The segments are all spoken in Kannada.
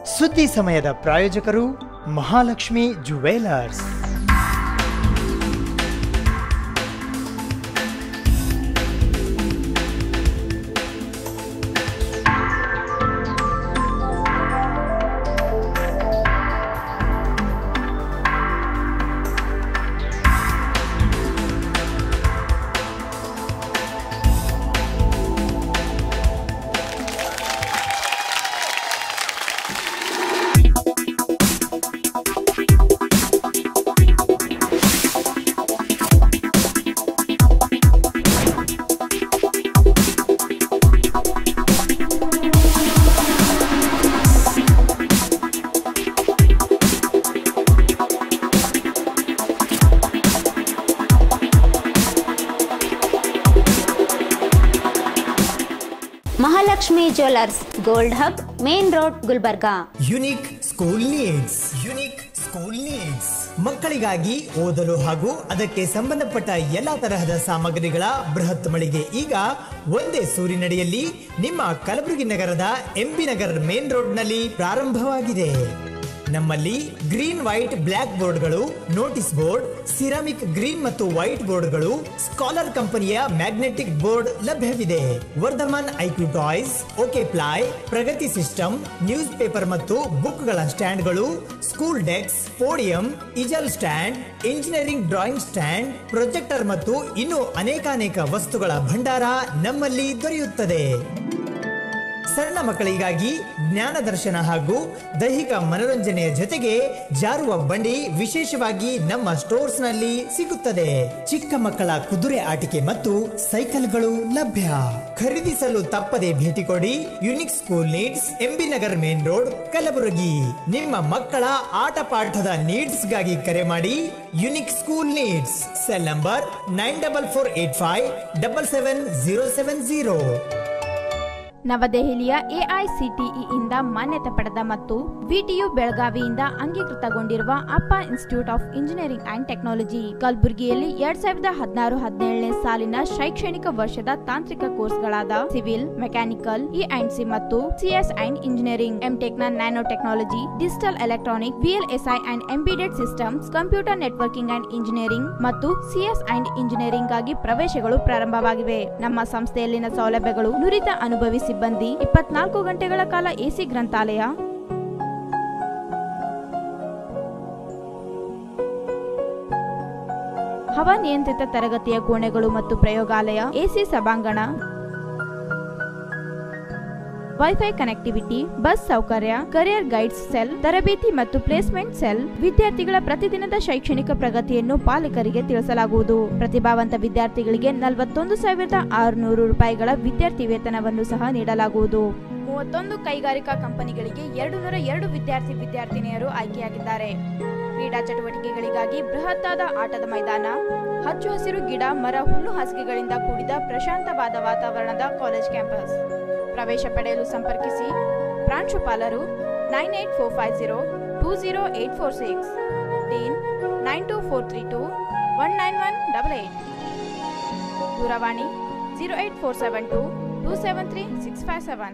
ಸುದ್ದಿ ಸಮಯದ ಪ್ರಾಯೋಜಕರು Mahalakshmi jewellers Mahalakshmi jewellers gold hub main road Gulbarga unique school needs unique school needs ಮಕ್ಕಳಿಗಾಗಿ ಓದಲು ಹಾಗೂ ಅದಕ್ಕೆ ಸಂಬಂಧಪಟ್ಟ ಎಲ್ಲಾ ತರಹದ ಸಾಮಗ್ರಿಗಳ ಬೃಹತ್ ಮಳಿಗೆ ಈಗ ಒಂದೇ ಸೂರಿನಡಿಯಲ್ಲಿ ನಿಮ್ಮ ಕಲಬುರಗಿ ನಗರದ ಎಂಬಿ ನಗರ್ ಮೇನ್ ರೋಡ್ ನಲ್ಲಿ ಪ್ರಾರಂಭವಾಗಿದೆ ನಮ್ಮಲ್ಲಿ ಗ್ರೀನ್ ವೈಟ್ ಬ್ಲ್ಯಾಕ್ ಬೋರ್ಡ್ಗಳು ನೋಟಿಸ್ ಬೋರ್ಡ್ ಸಿರಾಮಿಕ್ ಗ್ರೀನ್ ಮತ್ತು ವೈಟ್ ಬೋರ್ಡ್ಗಳು ಸ್ಕಾಲರ್ ಕಂಪನಿಯ ಮ್ಯಾಗ್ನೆಟಿಕ್ ಬೋರ್ಡ್ ಲಭ್ಯವಿದೆ Vardhaman IQ toys okay ply Pragati system news paper ಮತ್ತು ಬುಕ್ಗಳ ಸ್ಟ್ಯಾಂಡ್ಗಳು school desk podium easel stand engineering drawing stand projector ಮತ್ತು ಇನ್ನು ಅನೇಕಾನೇಕ ವಸ್ತುಗಳ ಭಂಡಾರ ನಮ್ಮಲ್ಲಿ ದೊರೆಯುತ್ತದೆ ಸಣ್ಣ ಮಕ್ಕಳಿಗಾಗಿ ಜ್ಞಾನ ದರ್ಶನ ಹಾಗೂ ದೈಹಿಕ ಮನೋರಂಜನೆಯ ಜೊತೆಗೆ ಜಾರುವ ಬಂಡಿ ವಿಶೇಷವಾಗಿ ನಮ್ಮ ಸ್ಟೋರ್ಸ್ ನಲ್ಲಿ ಸಿಗುತ್ತದೆ ಚಿಕ್ಕ ಮಕ್ಕಳ ಕುದುರೆ ಆಟಿಕೆ ಮತ್ತು ಸೈಕಲ್ಗಳು ಲಭ್ಯ ಖರೀದಿಸಲು ತಪ್ಪದೆ ಭೇಟಿ ಕೊಡಿ unique school needs MB Nagar main road Kalaburagi ನಿಮ್ಮ ಮಕ್ಕಳ ಆಟ ಪಾಠದ ನೀಡ್ಸ್ ಗಾಗಿ ಕರೆ ಮಾಡಿ unique school needs cell number nine double four eight five double seven zero seven zero ನವದೆಹಲಿಯ ಎಐಸಿಟಿಇ ಇಂದ ಮಾನ್ಯತೆ ಪಡೆದ ಮತ್ತು ವಿಟಿಯು ಬೆಳಗಾವಿಯಿಂದ ಅಂಗೀಕೃತಗೊಂಡಿರುವ Appa institute of engineering and technology ಕಲಬುರಗಿಯಲ್ಲಿ ಎರಡ್ ಸಾವಿರದ ಹದಿನಾರು ಹದಿನೇಳನೇ ಸಾಲಿನ ಶೈಕ್ಷಣಿಕ ವರ್ಷದ ತಾಂತ್ರಿಕ ಕೋರ್ಸ್ಗಳಾದ civil mechanical E and C ಮತ್ತು ಸಿಎಸ್ ಅಂಡ್ ಇಂಜಿನಿಯರಿಂಗ್ ಎಂಟೆಕ್ ನ nano technology digital electronic VLSI and embedded systems computer networking and engineering ಮತ್ತು ಸಿಎಸ್ ಅಂಡ್ ಇಂಜಿನಿಯರಿಂಗ್ ಗಾಗಿ ಪ್ರವೇಶಗಳು ಪ್ರಾರಂಭವಾಗಿವೆ ನಮ್ಮ ಸಂಸ್ಥೆಯಲ್ಲಿನ ಸೌಲಭ್ಯಗಳು ನುರಿತ ಅನುಭವಿ ಸಿಬ್ಬಂದಿ ಇಪ್ಪತ್ನಾಲ್ಕು ಗಂಟೆಗಳ ಕಾಲ ಎಸಿ ಗ್ರಂಥಾಲಯ ಹವಾನಿಯಂತ್ರಿತ ತರಗತಿಯ ಕೋಣೆಗಳು ಮತ್ತು ಪ್ರಯೋಗಾಲಯ ಎಸಿ ಸಭಾಂಗಣ ವೈಫೈ ಕನೆಕ್ಟಿವಿಟಿ ಬಸ್ ಸೌಕರ್ಯ ಕರಿಯರ್ ಗೈಡ್ಸ್ ಸೆಲ್ ತರಬೇತಿ ಮತ್ತು ಪ್ಲೇಸ್ಮೆಂಟ್ ಸೆಲ್ ವಿದ್ಯಾರ್ಥಿಗಳ ಪ್ರತಿದಿನದ ಶೈಕ್ಷಣಿಕ ಪ್ರಗತಿಯನ್ನು ಪಾಲಕರಿಗೆ ತಿಳಿಸಲಾಗುವುದು ಪ್ರತಿಭಾವಂತ ವಿದ್ಯಾರ್ಥಿಗಳಿಗೆ ನಲವತ್ತೊಂದು ಸಾವಿರದ ಆರುನೂರು ರೂಪಾಯಿಗಳ ವಿದ್ಯಾರ್ಥಿ ವೇತನವನ್ನು ಸಹ ನೀಡಲಾಗುವುದು ಮೂವತ್ತೊಂದು ಕೈಗಾರಿಕಾ ಕಂಪನಿಗಳಿಗೆ ಎರಡು ನೂರ ಎರಡು ವಿದ್ಯಾರ್ಥಿ ವಿದ್ಯಾರ್ಥಿನಿಯರು ಆಯ್ಕೆಯಾಗಿದ್ದಾರೆ ಕ್ರೀಡಾ ಚಟುವಟಿಕೆಗಳಿಗಾಗಿ ಬೃಹತ್ತಾದ ಆಟದ ಮೈದಾನ ಹಚ್ಚು ಹಸಿರು ಗಿಡ ಮರ ಹುಲ್ಲು ಹಾಸಿಗೆಗಳಿಂದ ಕೂಡಿದ ಪ್ರಶಾಂತವಾದ ವಾತಾವರಣದ ಕಾಲೇಜ್ ಕ್ಯಾಂಪಸ್ ಪ್ರವೇಶ ಪಡೆಯಲು ಸಂಪರ್ಕಿಸಿ ಪ್ರಾಂಶುಪಾಲರು nine eight four five zero two zero eight four six dean nine two four three two one nine one double eight ದೂರವಾಣಿ zero eight four seven two two seven three six five seven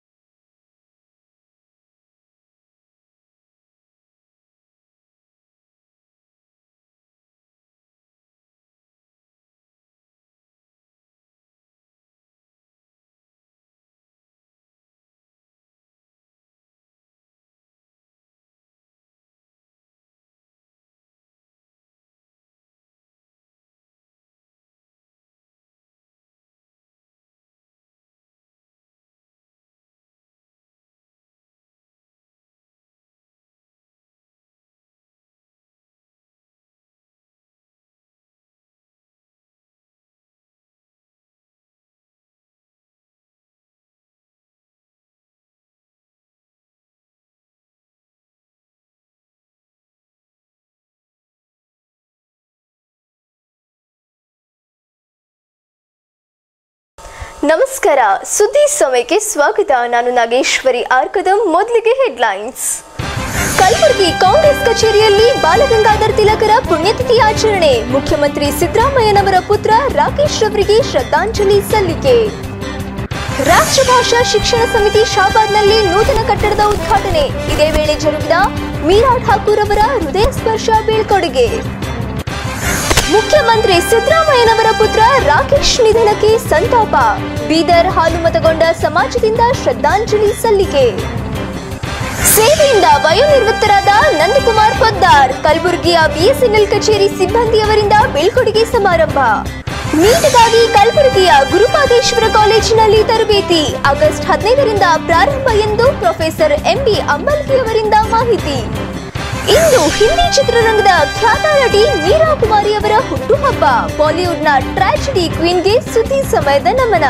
ನಮಸ್ಕಾರ ಸುದ್ದಿ ಸಮಯಕ್ಕೆ ಸ್ವಾಗತ ನಾನು ನಾಗೇಶ್ವರಿ ಆರ್ಕದಂ ಮೊದಲಿಗೆ ಹೆಡ್ಲೈನ್ಸ್ ಕಲಬುರಗಿ ಕಾಂಗ್ರೆಸ್ ಕಚೇರಿಯಲ್ಲಿ ಬಾಲಗಂಗಾಧರ್ ತಿಲಕರ ಪುಣ್ಯತಿಥಿ ಆಚರಣೆ ಮುಖ್ಯಮಂತ್ರಿ ಸಿದ್ದರಾಮಯ್ಯನವರ ಪುತ್ರ ರಾಕೇಶ್ ರವರಿಗೆ ಶ್ರದ್ಧಾಂಜಲಿ ಸಲ್ಲಿಕೆ ರಾಷ್ಟ್ರಭಾಷಾ ಶಿಕ್ಷಣ ಸಮಿತಿ ಶಾಬಾದ್ನಲ್ಲಿ ನೂತನ ಕಟ್ಟಡದ ಉದ್ಘಾಟನೆ ಇದೇ ವೇಳೆ ಜರುಗಿದ ಮೀರಾ ಠಾಕೂರ್ ಅವರ ಹೃದಯ ಸ್ಪರ್ಶ ಬೀಳ್ಕೊಡುಗೆ ಮುಖ್ಯಮಂತ್ರಿ ಸಿದ್ದರಾಮಯ್ಯನವರ ಪುತ್ರ ರಾಕೇಶ್ ನಿಧನಕ್ಕೆ ಸಂತಾಪ ಬೀದರ್ ಹಾಲುಮತಗೊಂಡ ಸಮಾಜದಿಂದ ಶ್ರದ್ಧಾಂಜಲಿ ಸಲ್ಲಿಕೆ ಸೇವೆಯಿಂದ ವಯೋನಿವೃತ್ತರಾದ ನಂದಕುಮಾರ್ ಪದ್ದಾರ್ ಕಲಬುರಗಿಯ ಬಿಎಸ್ಎನ್ಎಲ್ ಕಚೇರಿ ಸಿಬ್ಬಂದಿಯವರಿಂದ ಬೀಳ್ಕೊಡುಗೆ ಸಮಾರಂಭ ನೀಟ್ಗಾಗಿ ಕಲಬುರಗಿಯ ಗುರುಪಾದೇಶ್ವರ ಕಾಲೇಜಿನಲ್ಲಿ ತರಬೇತಿ ಆಗಸ್ಟ್ ಹದಿನೈದರಿಂದ ಪ್ರಾರಂಭ ಎಂದು ಪ್ರೊಫೆಸರ್ ಎಂಬಿ ಅಂಬಲ್ಕಿ ಅವರಿಂದ ಮಾಹಿತಿ ಇಂದು ಹಿಂದಿ ಚಿತ್ರರಂಗದ ಖ್ಯಾತ ನಟಿ ಮೀರಾ ಕುಮಾರಿ ಅವರ ಹುಟ್ಟುಹಬ್ಬ ಬಾಲಿವುಡ್ನ ಟ್ರಾಜಿಡಿ ಕ್ವೀನ್ಗೆ ಸುದ್ದಿ ಸಮಯದ ನಮನ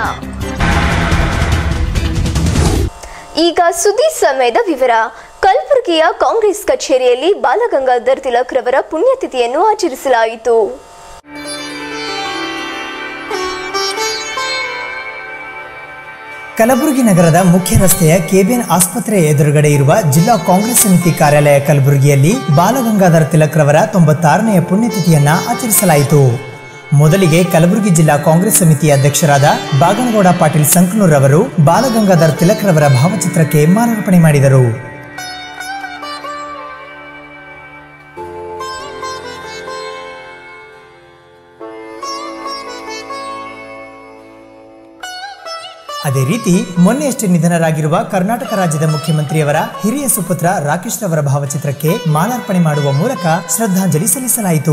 ಈಗ ಸುದ್ದಿ ಸಮಯದ ವಿವರ ಕಲಬುರಗಿಯ ಕಾಂಗ್ರೆಸ್ ಕಚೇರಿಯಲ್ಲಿ ಬಾಲಗಂಗಾಧರ್ ತಿಲಕ್ ರವರ ಪುಣ್ಯತಿಥಿಯನ್ನು ಆಚರಿಸಲಾಯಿತು ಕಲಬುರಗಿ ನಗರದ ಮುಖ್ಯ ರಸ್ತೆಯ ಕೆಬಿಎನ್ ಆಸ್ಪತ್ರೆ ಎದುರುಗಡೆ ಇರುವ ಜಿಲ್ಲಾ ಕಾಂಗ್ರೆಸ್ ಸಮಿತಿ ಕಾರ್ಯಾಲಯ ಕಲಬುರಗಿಯಲ್ಲಿ ಬಾಲಗಂಗಾಧರ ತಿಲಕ್ ರವರ ತೊಂಬತ್ತಾರನೆಯ ಪುಣ್ಯತಿಥಿಯನ್ನ ಆಚರಿಸಲಾಯಿತು ಮೊದಲಿಗೆ ಕಲಬುರಗಿ ಜಿಲ್ಲಾ ಕಾಂಗ್ರೆಸ್ ಸಮಿತಿ ಅಧ್ಯಕ್ಷರಾದ ಬಾಗನಗೌಡ ಪಾಟೀಲ್ ಸಂಕನೂರ್ ಅವರು ಬಾಲಗಂಗಾಧರ್ ತಿಲಕ್ ರವರ ಭಾವಚಿತ್ರಕ್ಕೆ ಮಾಲಾರ್ಪಣೆ ಮಾಡಿದರು ಅದೇ ರೀತಿ ಮೊನ್ನೆಯಷ್ಟೇ ನಿಧನರಾಗಿರುವ ಕರ್ನಾಟಕ ರಾಜ್ಯದ ಮುಖ್ಯಮಂತ್ರಿಯವರ ಹಿರಿಯ ಸುಪುತ್ರ ರಾಕೇಶ್ ರವರ ಭಾವಚಿತ್ರಕ್ಕೆ ಮಾಲಾರ್ಪಣೆ ಮಾಡುವ ಮೂಲಕ ಶ್ರದ್ಧಾಂಜಲಿ ಸಲ್ಲಿಸಲಾಯಿತು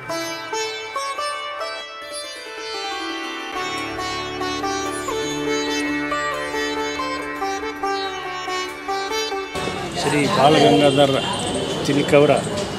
ಶ್ರೀ ಬಾಲಗಂಗಾಧರ ತಿಲಕ್ ಅವರ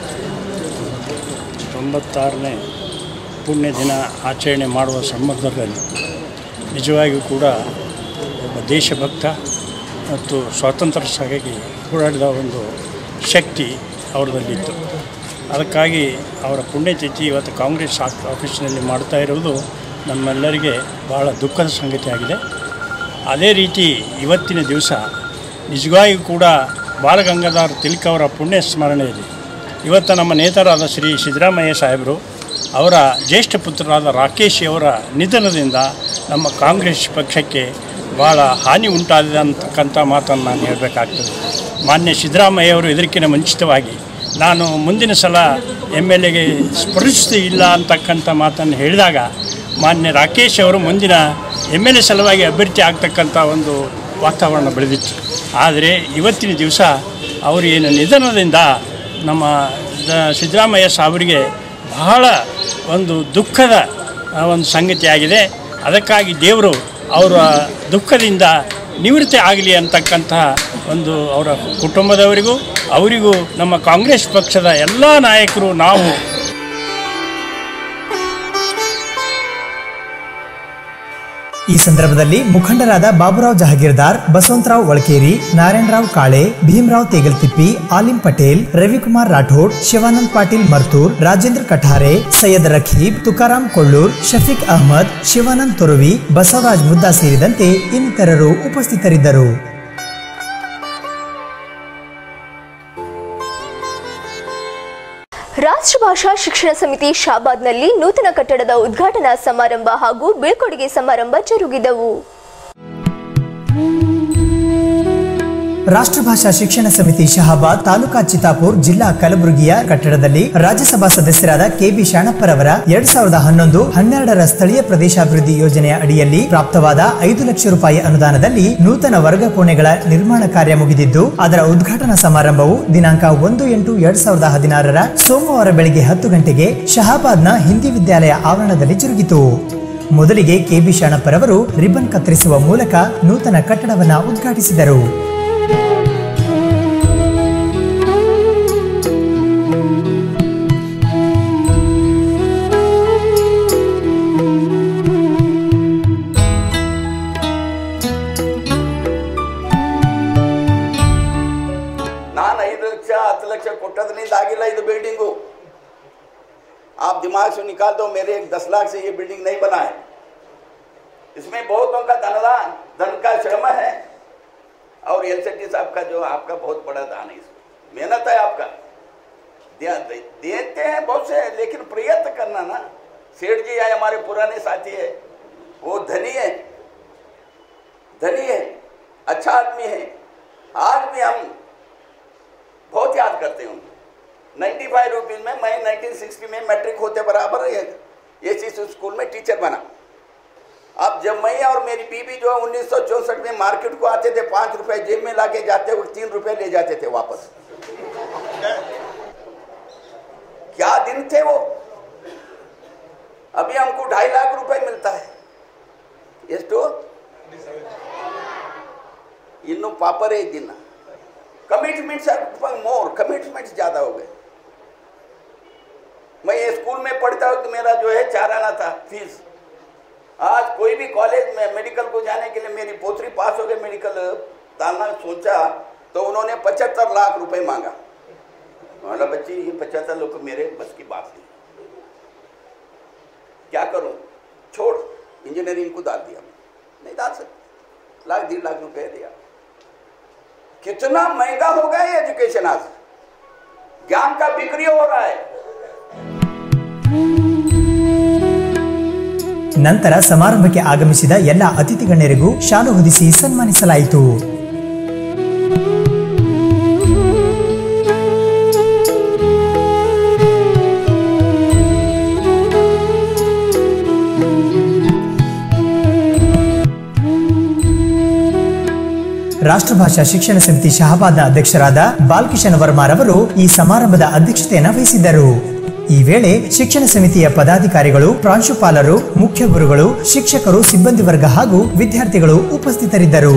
ತೊಂಬತ್ತಾರನೇ ಪುಣ್ಯ ದಿನ ಆಚರಣೆ ಮಾಡುವ ಸಂದರ್ಭದಲ್ಲಿ ನಿಜವಾಗಿಯೂ ಕೂಡ ಒಬ್ಬ ದೇಶಭಕ್ತ ಮತ್ತು ಸ್ವಾತಂತ್ರ್ಯಕ್ಕಾಗಿ ಹೋರಾಡಿದ ಒಂದು ಶಕ್ತಿ ಅವರದಲ್ಲಿತ್ತು ಅದಕ್ಕಾಗಿ ಅವರ ಪುಣ್ಯತಿಥಿ ಇವತ್ತು ಕಾಂಗ್ರೆಸ್ ಆಫ್- ಆಫೀಸಿನಲ್ಲಿ ಮಾಡ್ತಾ ಇರುವುದು ನಮ್ಮೆಲ್ಲರಿಗೆ ಬಹಳ ದುಃಖದ ಸಂಗತಿಯಾಗಿದೆ ಅದೇ ರೀತಿ ಇವತ್ತಿನ ದಿವಸ ನಿಜವಾಗಿಯೂ ಕೂಡ ಬಾಲಗಂಗಾಧರ ತಿಲಕ್ ಅವರ ಪುಣ್ಯ ಸ್ಮರಣೆಯಲ್ಲಿ ಇವತ್ತು ನಮ್ಮ ನೇತಾರಾದ ಶ್ರೀ ಸಿದ್ದರಾಮಯ್ಯ ಸಾಹೇಬರು ಅವರ ಜ್ಯೇಷ್ಠ ಪುತ್ರರಾದ ರಾಕೇಶ್ ಅವರ ನಿಧನದಿಂದ ನಮ್ಮ ಕಾಂಗ್ರೆಸ್ ಪಕ್ಷಕ್ಕೆ ಭಾಳ ಹಾನಿ ಉಂಟಾಗಿದೆ ಅಂತಕ್ಕಂಥ ಮಾತನ್ನು ನಾನು ಹೇಳಬೇಕಾಗ್ತದೆ ಮಾನ್ಯ ಸಿದ್ದರಾಮಯ್ಯ ಅವರು ಇದಕ್ಕಿಂತ ಮುಂಚಿತವಾಗಿ ನಾನು ಮುಂದಿನ ಸಲ ಎಮ್ ಎಲ್ ಎಗೆ ಸ್ಪರ್ಶಿಸ್ತಿ ಇಲ್ಲ ಅಂತಕ್ಕಂಥ ಮಾತನ್ನು ಹೇಳಿದಾಗ ಮಾನ್ಯ ರಾಕೇಶ್ ಅವರು ಮುಂದಿನ ಎಮ್ ಎಲ್ ಎ ಸಲುವಾಗಿ ಅಭ್ಯರ್ಥಿ ಆಗ್ತಕ್ಕಂಥ ಒಂದು ವಾತಾವರಣ ಬೆಳೆದಿತ್ತು ಆದರೆ ಇವತ್ತಿನ ದಿವಸ ಅವರು ಏನು ನಿಧನದಿಂದ ನಮ್ಮ ದ- ಸಿದ್ದರಾಮಯ್ಯ ಸಾಹೇಬರಿಗೆ ಬಹಳ ಒಂದು ದುಃಖದ ಆ, ಒಂದು ಸಂಗತಿಯಾಗಿದೆ ಅದಕ್ಕಾಗಿ ದೇವರು ಅವರ ದುಃಖದಿಂದ ನಿವೃತ್ತಿ ಆಗಲಿ ಅಂತಕ್ಕಂಥ ಒಂದು ಅವರ ಕುಟುಂಬದವರಿಗೂ ಅವರಿಗೂ ನಮ್ಮ ಕಾಂಗ್ರೆಸ್ ಪಕ್ಷದ ಎಲ್ಲ ನಾಯಕರು ನಾವು ಈ ಸಂದರ್ಭದಲ್ಲಿ ಮುಖಂಡರಾದ ಬಾಬುರಾವ್ ಜಹಗೀರ್ದಾರ್ ಬಸವಂತರಾವ್ ಒಳಕೇರಿ ನಾರಾಯಣರಾವ್ ಕಾಳೆ ಭೀಮರಾವ್ ತೇಗಲ್ತಿಪ್ಪಿ ಆಲಿಂ ಪಟೇಲ್ ರವಿಕುಮಾರ್ ರಾಠೋಡ್ ಶಿವಾನಂದ್ ಪಾಟೀಲ್ ಮರ್ತೂರ್ ರಾಜೇಂದ್ರ ಕಠಾರೆ ಸೈಯದ್ ರಖೀಬ್ ತುಕಾರಾಂ ಕೊಳ್ಳೂರ್ ಶಫೀಕ್ ಅಹಮದ್ ಶಿವಾನಂದ್ ತೊರವಿ ಬಸವರಾಜ್ ಮುದ್ದಾ ಸೇರಿದಂತೆ ಇನ್ನಿತರರು ಉಪಸ್ಥಿತರಿದ್ದರು ರಾಷ್ಟ್ರಭಾಷಾ ಶಿಕ್ಷಣ ಸಮಿತಿ ಶಾಬಾದ್ನಲ್ಲಿ ನೂತನ ಕಟ್ಟಡದ ಉದ್ಘಾಟನಾ ಸಮಾರಂಭ ಹಾಗೂ ಬೀಳ್ಕೊಡುಗೆ ಸಮಾರಂಭ ಜರುಗಿದವು ರಾಷ್ಟ್ರಭಾಷಾ ಶಿಕ್ಷಣ ಸಮಿತಿ ಶಹಾಬಾದ್ ತಾಲೂಕಾ ಚಿತಾಪುರ್ ಜಿಲ್ಲಾ ಕಲಬುರಗಿಯ ಕಟ್ಟಡದಲ್ಲಿ ರಾಜ್ಯಸಭಾ ಸದಸ್ಯರಾದ ಕೆಬಿ ಶಾಣಪ್ಪರವರ ಎರಡ್ ಸಾವಿರದ ಹನ್ನೊಂದು ಹನ್ನೆರಡರ ಸ್ಥಳೀಯ ಪ್ರದೇಶಾಭಿವೃದ್ಧಿ ಯೋಜನೆಯ ಅಡಿಯಲ್ಲಿ ಪ್ರಾಪ್ತವಾದ ಐದು ಲಕ್ಷ ರೂಪಾಯಿ ಅನುದಾನದಲ್ಲಿ ನೂತನ ವರ್ಗ ಕೋಣೆಗಳ ನಿರ್ಮಾಣ ಕಾರ್ಯ ಮುಗಿದಿದ್ದು ಅದರ ಉದ್ಘಾಟನಾ ಸಮಾರಂಭವು ದಿನಾಂಕ ಒಂದು ಎಂಟು ಎರಡ್ ಸಾವಿರದ ಹದಿನಾರರ ಸೋಮವಾರ ಬೆಳಗ್ಗೆ ಹತ್ತು ಗಂಟೆಗೆ ಶಹಾಬಾದ್ನ ಹಿಂದಿ ವಿದ್ಯಾಲಯ ಆವರಣದಲ್ಲಿ ಜರುಗಿತು ಮೊದಲಿಗೆ ಕೆಬಿ ಶಾಣಪ್ಪರವರು ರಿಬ್ಬನ್ ಕತ್ತರಿಸುವ ಮೂಲಕ ನೂತನ ಕಟ್ಟಡವನ್ನ ಉದ್ಘಾಟಿಸಿದರು ನಾನು ಐದು ಲಕ್ಷ ಹತ್ತು ಲಕ್ಷ ಕೊಟ್ಟದ್ರಿಂದ ಆಗಿಲ್ಲ ಇದು बिल्डिंगू आप दिमाग से निकाल दो मेरे एक दस लाख से ये बिल्डिंग नहीं बना है इसमें बहुतों का धनदान धन का श्रम है और एल साहब का जो आपका बहुत बड़ा दान है इसमें मेहनत है आपका दे- दे- देते हैं बहुत से लेकिन प्रयत्न करना ना सेठ जी आए हमारे पुराने साथी है वो धनी है धनी है अच्छा आदमी है आज भी हम बहुत याद करते हैं उनको नाइन्टी फाइव रुपीज़ में मैं 1960 में मैट्रिक होते बराबर ए सी स्कूल में टीचर बना अब जब मैं और मेरी बीवी जो है उन्नीस में मार्केट को आते थे पाँच रुपए जेब में लाके जाते हुए तीन रुपए ले जाते थे वापस क्या दिन थे वो अभी हमको ढाई लाख रुपए मिलता है ಎಷ್ಟು ಇನ್ನು ಪಾಪರೇ ಇದ್ದಿನ कमिटमेंट्स आर मोर कमिटमेंट्स ज़्यादा हो गए मैं ये स्कूल में पढ़ता वक्त मेरा जो है चार आना था फीस आज कोई भी कॉलेज में मेडिकल को जाने के लिए मेरी पोतरी पास हो गई मेडिकल डालना सोचा तो उन्होंने पचहत्तर लाख रुपए मांगा बोला बच्ची ये पचहत्तर लोग मेरे बस की बात नहीं क्या करूं छोड़ इंजीनियरिंग को डाल दिया नहीं डाल सकते लाख डेढ़ लाख रुपए दिया कितना महंगा हो गया ये एजुकेशन आज ज्ञान का बिक्री हो रहा है ನಂತರ ಸಮಾರಂಭಕ್ಕೆ ಆಗಮಿಸಿದ ಎಲ್ಲ ಅತಿಥಿ ಗಣ್ಯರಿಗೂ ಶಾಲು ಹೊದಿಸಿ ಸನ್ಮಾನಿಸಲಾಯಿತು ರಾಷ್ಟ್ರಭಾಷಾ ಶಿಕ್ಷಣ ಸಮಿತಿ ಶಹಬಾದ್ನ ಅಧ್ಯಕ್ಷರಾದ ಬಾಲಕಿಶನ್ ವರ್ಮಾರವರು ಈ ಸಮಾರಂಭದ ಅಧ್ಯಕ್ಷತೆಯನ್ನು ವಹಿಸಿದ್ದರು ಈ ವೇಳೆ ಶಿಕ್ಷಣ ಸಮಿತಿಯ ಪದಾಧಿಕಾರಿಗಳು ಪ್ರಾಂಶುಪಾಲರು ಮುಖ್ಯ ಗುರುಗಳು ಶಿಕ್ಷಕರು ಸಿಬ್ಬಂದಿ ವರ್ಗ ಹಾಗೂ ವಿದ್ಯಾರ್ಥಿಗಳು ಉಪಸ್ಥಿತರಿದ್ದರು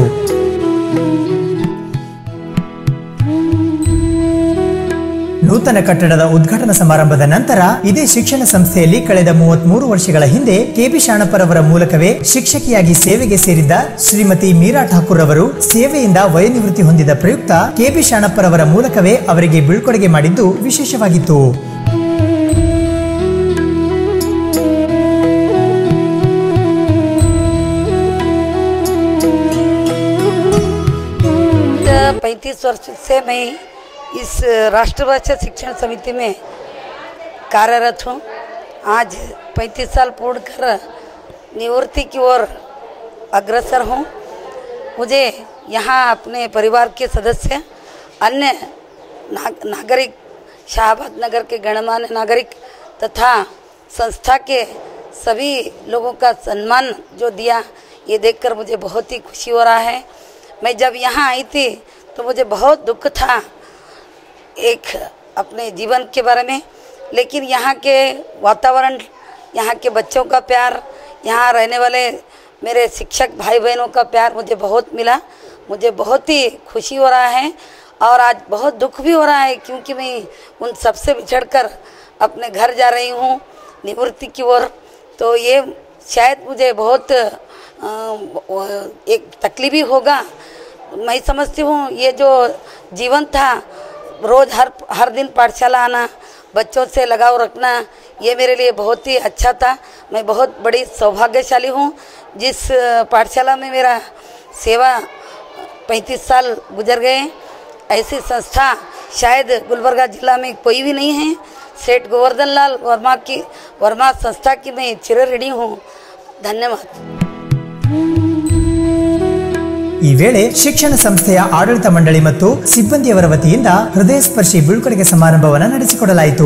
ನೂತನ ಕಟ್ಟಡದ ಉದ್ಘಾಟನಾ ಸಮಾರಂಭದ ನಂತರ ಇದೇ ಶಿಕ್ಷಣ ಸಂಸ್ಥೆಯಲ್ಲಿ ಕಳೆದ ಮೂವತ್ಮೂರು ವರ್ಷಗಳ ಹಿಂದೆ ಕೆಬಿ ಶಾಣಪ್ಪರವರ ಮೂಲಕವೇ ಶಿಕ್ಷಕಿಯಾಗಿ ಸೇವೆಗೆ ಸೇರಿದ್ದ ಶ್ರೀಮತಿ ಮೀರಾ ಠಾಕೂರ್ ಅವರು ಸೇವೆಯಿಂದ ವಯೋನಿವೃತ್ತಿ ಹೊಂದಿದ ಪ್ರಯುಕ್ತ ಕೆಬಿ ಶಾಣಪ್ಪರವರ ಮೂಲಕವೇ ಅವರಿಗೆ ಬೀಳ್ಕೊಡುಗೆ ಮಾಡಿದ್ದು ವಿಶೇಷವಾಗಿತ್ತು पैंतीस वर्ष से मैं इस राष्ट्रभाषा शिक्षण समिति में कार्यरत हूँ आज पैंतीस साल पूर्ण कर निवृत्ति की ओर अग्रसर हूँ मुझे यहाँ अपने परिवार के सदस्य अन्य नाग, नागरिक शाहबाद नगर के गणमान्य नागरिक तथा संस्था के सभी लोगों का सम्मान जो दिया ये देखकर मुझे बहुत ही खुशी हो रहा है मैं जब यहाँ आई थी तो मुझे बहुत दुख था एक अपने जीवन के बारे में लेकिन यहाँ के वातावरण यहाँ के बच्चों का प्यार यहाँ रहने वाले मेरे शिक्षक भाई बहनों का प्यार मुझे बहुत मिला मुझे बहुत ही खुशी हो रहा है और आज बहुत दुख भी हो रहा है क्योंकि मैं उन सबसे बिछड़कर अपने घर जा रही हूँ निवृत्ति की ओर तो ये शायद मुझे बहुत अ, एक तकलीफ ही होगा मैं समझती हूँ ये जो जीवन था रोज़ हर हर दिन पाठशाला आना बच्चों से लगाव रखना ये मेरे लिए बहुत ही अच्छा था मैं बहुत बड़ी सौभाग्यशाली हूँ जिस पाठशाला में मेरा सेवा पैंतीस साल गुजर गए ऐसी संस्था शायद गुलबर्गा जिला में कोई भी नहीं है सेठ गोवर्धन लाल वर्मा की वर्मा संस्था की मैं चिर ऋणी हूँ धन्यवाद ಈ ವೇಳೆ ಶಿಕ್ಷಣ ಸಂಸ್ಥೆಯ ಆಡಳಿತ ಮಂಡಳಿ ಮತ್ತು ಸಿಬ್ಬಂದಿಯವರ ವತಿಯಿಂದ ಹೃದಯ ಸ್ಪರ್ಶಿ ಬೀಳ್ಕೊಡುಗೆ ಸಮಾರಂಭವನ್ನು ನಡೆಸಿಕೊಡಲಾಯಿತು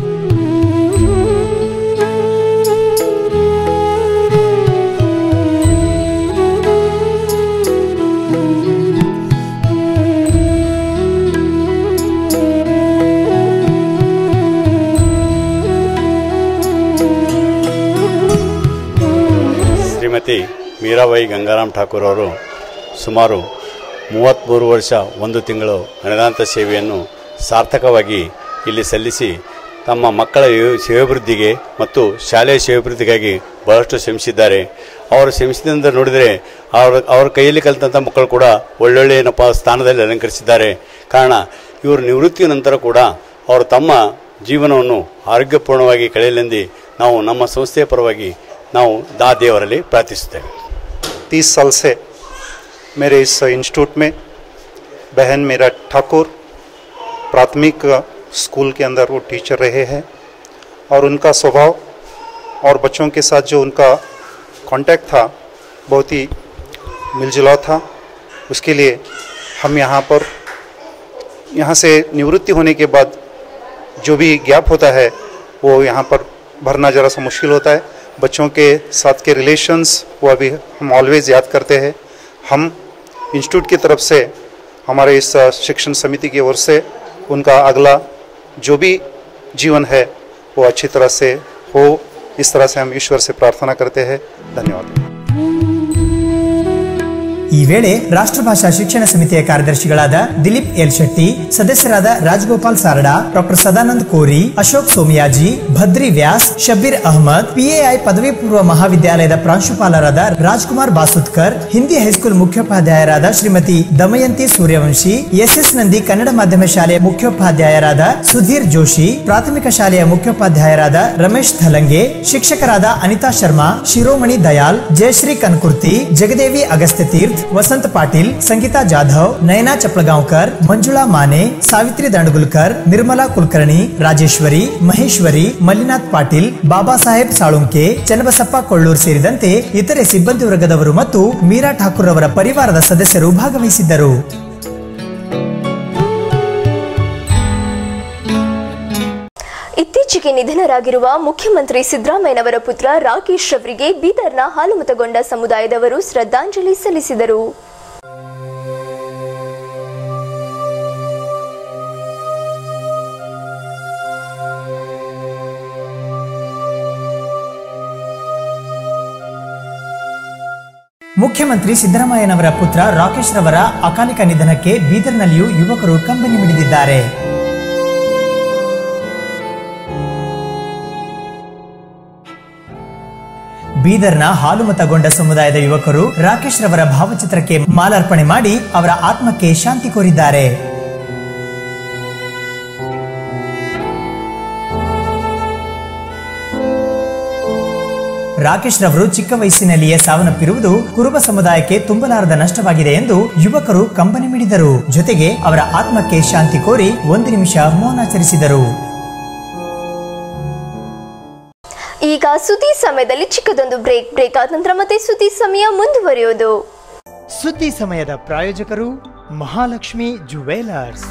ಶ್ರೀಮತಿ ಮೀರಾಬಾಯಿ ಗಂಗಾರಾಮ್ ಠಾಕೂರ್ ಅವರು ಸುಮಾರು ಮೂವತ್ತ್ಮೂರು ವರ್ಷ ಒಂದು ತಿಂಗಳು ಅನುದಾಂತ ಸೇವೆಯನ್ನು ಸಾರ್ಥಕವಾಗಿ ಇಲ್ಲಿ ಸಲ್ಲಿಸಿ ತಮ್ಮ ಮಕ್ಕಳ ಯೋ- ಸೇವಾಭಿವೃದ್ಧಿಗೆ ಮತ್ತು ಶಾಲೆಯ ಸೇವಾಭಿವೃದ್ಧಿಗಾಗಿ ಬಹಳಷ್ಟು ಶ್ರಮಿಸಿದ್ದಾರೆ ಅವರು ಶ್ರಮಿಸಿದಿಂದ ನೋಡಿದರೆ ಅವರ ಅವ್ರ ಕೈಯಲ್ಲಿ ಕಲಿತಂಥ ಮಕ್ಕಳು ಕೂಡ ಒಳ್ಳೊಳ್ಳೆ ಏನಪ್ಪ ಸ್ಥಾನದಲ್ಲಿ ಅಲಂಕರಿಸಿದ್ದಾರೆ ಕಾರಣ ಇವರು ನಿವೃತ್ತಿಯ ನಂತರ ಕೂಡ ಅವರು ತಮ್ಮ ಜೀವನವನ್ನು ಆರೋಗ್ಯಪೂರ್ಣವಾಗಿ ಕಳೆಯಲೆಂದು ನಾವು ನಮ್ಮ ಸಂಸ್ಥೆಯ ಪರವಾಗಿ ನಾವು ದಾ ದೇವರಲ್ಲಿ ಪ್ರಾರ್ಥಿಸುತ್ತೇವೆ तीस साल से मेरे इस इंस्टीट्यूट में बहन मेरा ठाकुर प्राथमिक स्कूल के अंदर वो टीचर रहे हैं और उनका स्वभाव और बच्चों के साथ जो उनका कांटेक्ट था बहुत ही मिलजुलाव था उसके लिए हम यहाँ पर यहाँ से निवृत्ति होने के बाद जो भी गैप होता है वो यहाँ पर भरना ज़रा सा मुश्किल होता है बच्चों के साथ के रिलेशंस वो अभी हम ऑलवेज़ याद करते हैं हम इंस्टीट्यूट की तरफ से हमारे इस अ, शिक्षण समिति की ओर से उनका अगला जो भी जीवन है वो अच्छी तरह से हो इस तरह से हम ईश्वर से प्रार्थना करते हैं धन्यवाद ಈ ವೇಳೆ ರಾಷ್ಟ್ರಭಾಷಾ ಶಿಕ್ಷಣ ಸಮಿತಿಯ ಕಾರ್ಯದರ್ಶಿಗಳಾದ ದಿಲೀಪ್ ಎಲ್ ಶೆಟ್ಟಿ ಸದಸ್ಯರಾದ ರಾಜಗೋಪಾಲ್ ಸಾರಡಾ ಡಾಕ್ಟರ್ ಸದಾನಂದ್ ಕೋರಿ ಅಶೋಕ್ ಸೋಮಿಯಾಜಿ ಭದ್ರಿ ವ್ಯಾಸ್ ಶಬೀರ್ ಅಹಮದ್ ಪಿಎಐ ಪದವಿ ಪೂರ್ವ ಮಹಾವಿದ್ಯಾಲಯದ ಪ್ರಾಂಶುಪಾಲರಾದ ರಾಜ್ಕುಮಾರ್ ಬಾಸುತ್ಕರ್ ಹಿಂದಿ ಹೈಸ್ಕೂಲ್ ಮುಖ್ಯೋಪಾಧ್ಯಾಯರಾದ ಶ್ರೀಮತಿ ದಮಯಂತಿ ಸೂರ್ಯವಂಶಿ ಎಸ್ಎಸ್ ನಂದಿ ಕನ್ನಡ ಮಾಧ್ಯಮ ಶಾಲೆಯ ಮುಖ್ಯೋಪಾಧ್ಯಾಯರಾದ ಸುಧೀರ್ ಜೋಶಿ ಪ್ರಾಥಮಿಕ ಶಾಲೆಯ ಮುಖ್ಯೋಪಾಧ್ಯಾಯರಾದ ರಮೇಶ್ ಥಲಂಗೆ ಶಿಕ್ಷಕರಾದ ಅನಿತಾ ಶರ್ಮಾ ಶಿರೋಮಣಿ ದಯಾಲ್ ಜಯಶ್ರೀ ಕನ್ಕುರ್ತಿ ಜಗದೇವಿ ಅಗಸ್ತ್ಯ ತೀರ್ಥ್ ವಸಂತ್ ಪಾಟೀಲ್ ಸಂಗೀತಾ ಜಾಧವ್ ನಯನಾ ಚಪ್ಲಗಾಂವ್ಕರ್ ಮಂಜುಳಾ ಮಾನೆ ಸಾವಿತ್ರಿ ದಂಡಗುಲ್ಕರ್ ನಿರ್ಮಲಾ ಕುಲಕರ್ಣಿ ರಾಜೇಶ್ವರಿ ಮಹೇಶ್ವರಿ ಮಲ್ಲಿನಾಥ್ ಪಾಟೀಲ್ ಬಾಬಾ ಸಾಹೇಬ್ ಸಾಳುಂಕೆ ಚನ್ನಬಸಪ್ಪ ಕೊಳ್ಳೂರ್ ಸೇರಿದಂತೆ ಇತರೆ ಸಿಬ್ಬಂದಿ ವರ್ಗದವರು ಮತ್ತು ಮೀರಾ ಠಾಕೂರ್ ಅವರ ಪರಿವಾರದ ಸದಸ್ಯರು ಭಾಗವಹಿಸಿದ್ದರು ಇತ್ತೀಚೆಗೆ ನಿಧನರಾಗಿರುವ ಮುಖ್ಯಮಂತ್ರಿ ಸಿದ್ದರಾಮಯ್ಯನವರ ಪುತ್ರ ರಾಕೇಶ್ ಅವರಿಗೆ ಬೀದರ್ನ ಹಾಲುಮತಗೊಂಡ ಸಮುದಾಯದವರು ಶ್ರದ್ಧಾಂಜಲಿ ಸಲ್ಲಿಸಿದರು ಮುಖ್ಯಮಂತ್ರಿ ಸಿದ್ದರಾಮಯ್ಯನವರ ಪುತ್ರ ರಾಕೇಶ್ ರವರ ಅಕಾಲಿಕ ನಿಧನಕ್ಕೆ ಬೀದರ್ನಲ್ಲಿಯೂ ಯುವಕರು ಕಂಬನಿ ಮಿಡಿದಿದ್ದಾರೆ ಬೀದರ್ನ ಹಾಲುಮತಗೊಂಡ ಸಮುದಾಯದ ಯುವಕರು ರಾಕೇಶ್ ರವರ ಭಾವಚಿತ್ರಕ್ಕೆ ಮಾಲಾರ್ಪಣೆ ಮಾಡಿ ಅವರ ಆತ್ಮಕ್ಕೆ ಶಾಂತಿ ಕೋರಿದ್ದಾರೆ ರಾಕೇಶ್ ರವರು ಚಿಕ್ಕ ವಯಸ್ಸಿನಲ್ಲಿಯೇ ಸಾವನ್ನಪ್ಪಿರುವುದು ಕುರುಬ ಸಮುದಾಯಕ್ಕೆ ತುಂಬಲಾರದ ನಷ್ಟವಾಗಿದೆ ಎಂದು ಯುವಕರು ಕಂಬನಿ ಮಿಡಿದರು ಜೊತೆಗೆ ಅವರ ಆತ್ಮಕ್ಕೆ ಶಾಂತಿ ಕೋರಿ ಒಂದು ನಿಮಿಷ ಮೌನಾಚರಿಸಿದರು ಈಗ ಸುದ್ದಿ ಸಮಯದಲ್ಲಿ ಚಿಕ್ಕದೊಂದು ಬ್ರೇಕ್ ಬ್ರೇಕ್ ಆದ ನಂತರ ಮತ್ತೆ ಸುದ್ದಿ ಸಮಯ ಮುಂದುವರಿಯೋದು ಸುದ್ದಿ ಸಮಯದ ಪ್ರಾಯೋಜಕರು Mahalakshmi jewellers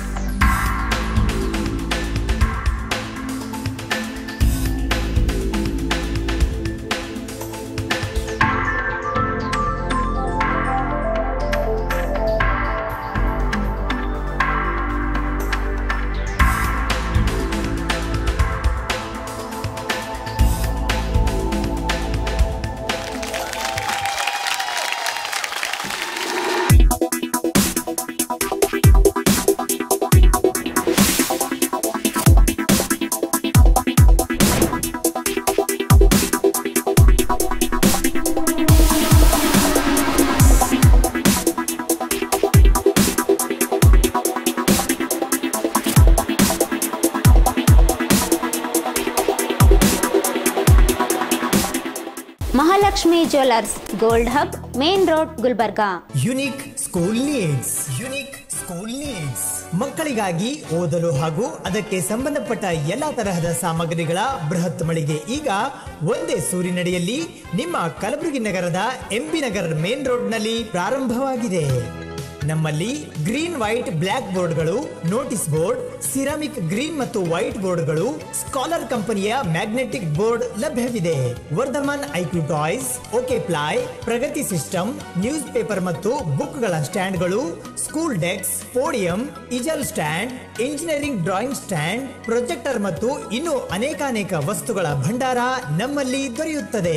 Mahalakshmi jewellers gold hub main road Gulbarga unique school needs unique school needs ಮಕ್ಕಳಿಗಾಗಿ ಓದಲು ಹಾಗೂ ಅದಕ್ಕೆ ಸಂಬಂಧಪಟ್ಟ ಎಲ್ಲಾ ತರಹದ ಸಾಮಗ್ರಿಗಳ ಬೃಹತ್ ಮಳಿಗೆ ಈಗ ಒಂದೇ ಸೂರಿನಡಿಯಲ್ಲಿ ನಿಮ್ಮ ಕಲಬುರಗಿ ನಗರದ ಎಂಬಿ ನಗರ ಮೇನ್ ರೋಡ್ನಲ್ಲಿ ಪ್ರಾರಂಭವಾಗಿದೆ ನಮ್ಮಲ್ಲಿ ಗ್ರೀನ್ ವೈಟ್ ಬ್ಲ್ಯಾಕ್ ಬೋರ್ಡ್ಗಳು ನೋಟಿಸ್ ಬೋರ್ಡ್ ಸಿರಾಮಿಕ್ ಗ್ರೀನ್ ಮತ್ತು ವೈಟ್ ಬೋರ್ಡ್ಗಳು ಸ್ಕಾಲರ್ ಕಂಪನಿಯ ಮ್ಯಾಗ್ನೆಟಿಕ್ ಬೋರ್ಡ್ ಲಭ್ಯವಿದೆ Vardhaman IQ toys okay ply Pragati system news paper ಮತ್ತು ಬುಕ್ಗಳ ಸ್ಟ್ಯಾಂಡ್ಗಳು school desk podium easel stand engineering drawing stand projector ಮತ್ತು ಇನ್ನು ಅನೇಕಾನೇಕ ವಸ್ತುಗಳ ಭಂಡಾರ ನಮ್ಮಲ್ಲಿ ದೊರೆಯುತ್ತದೆ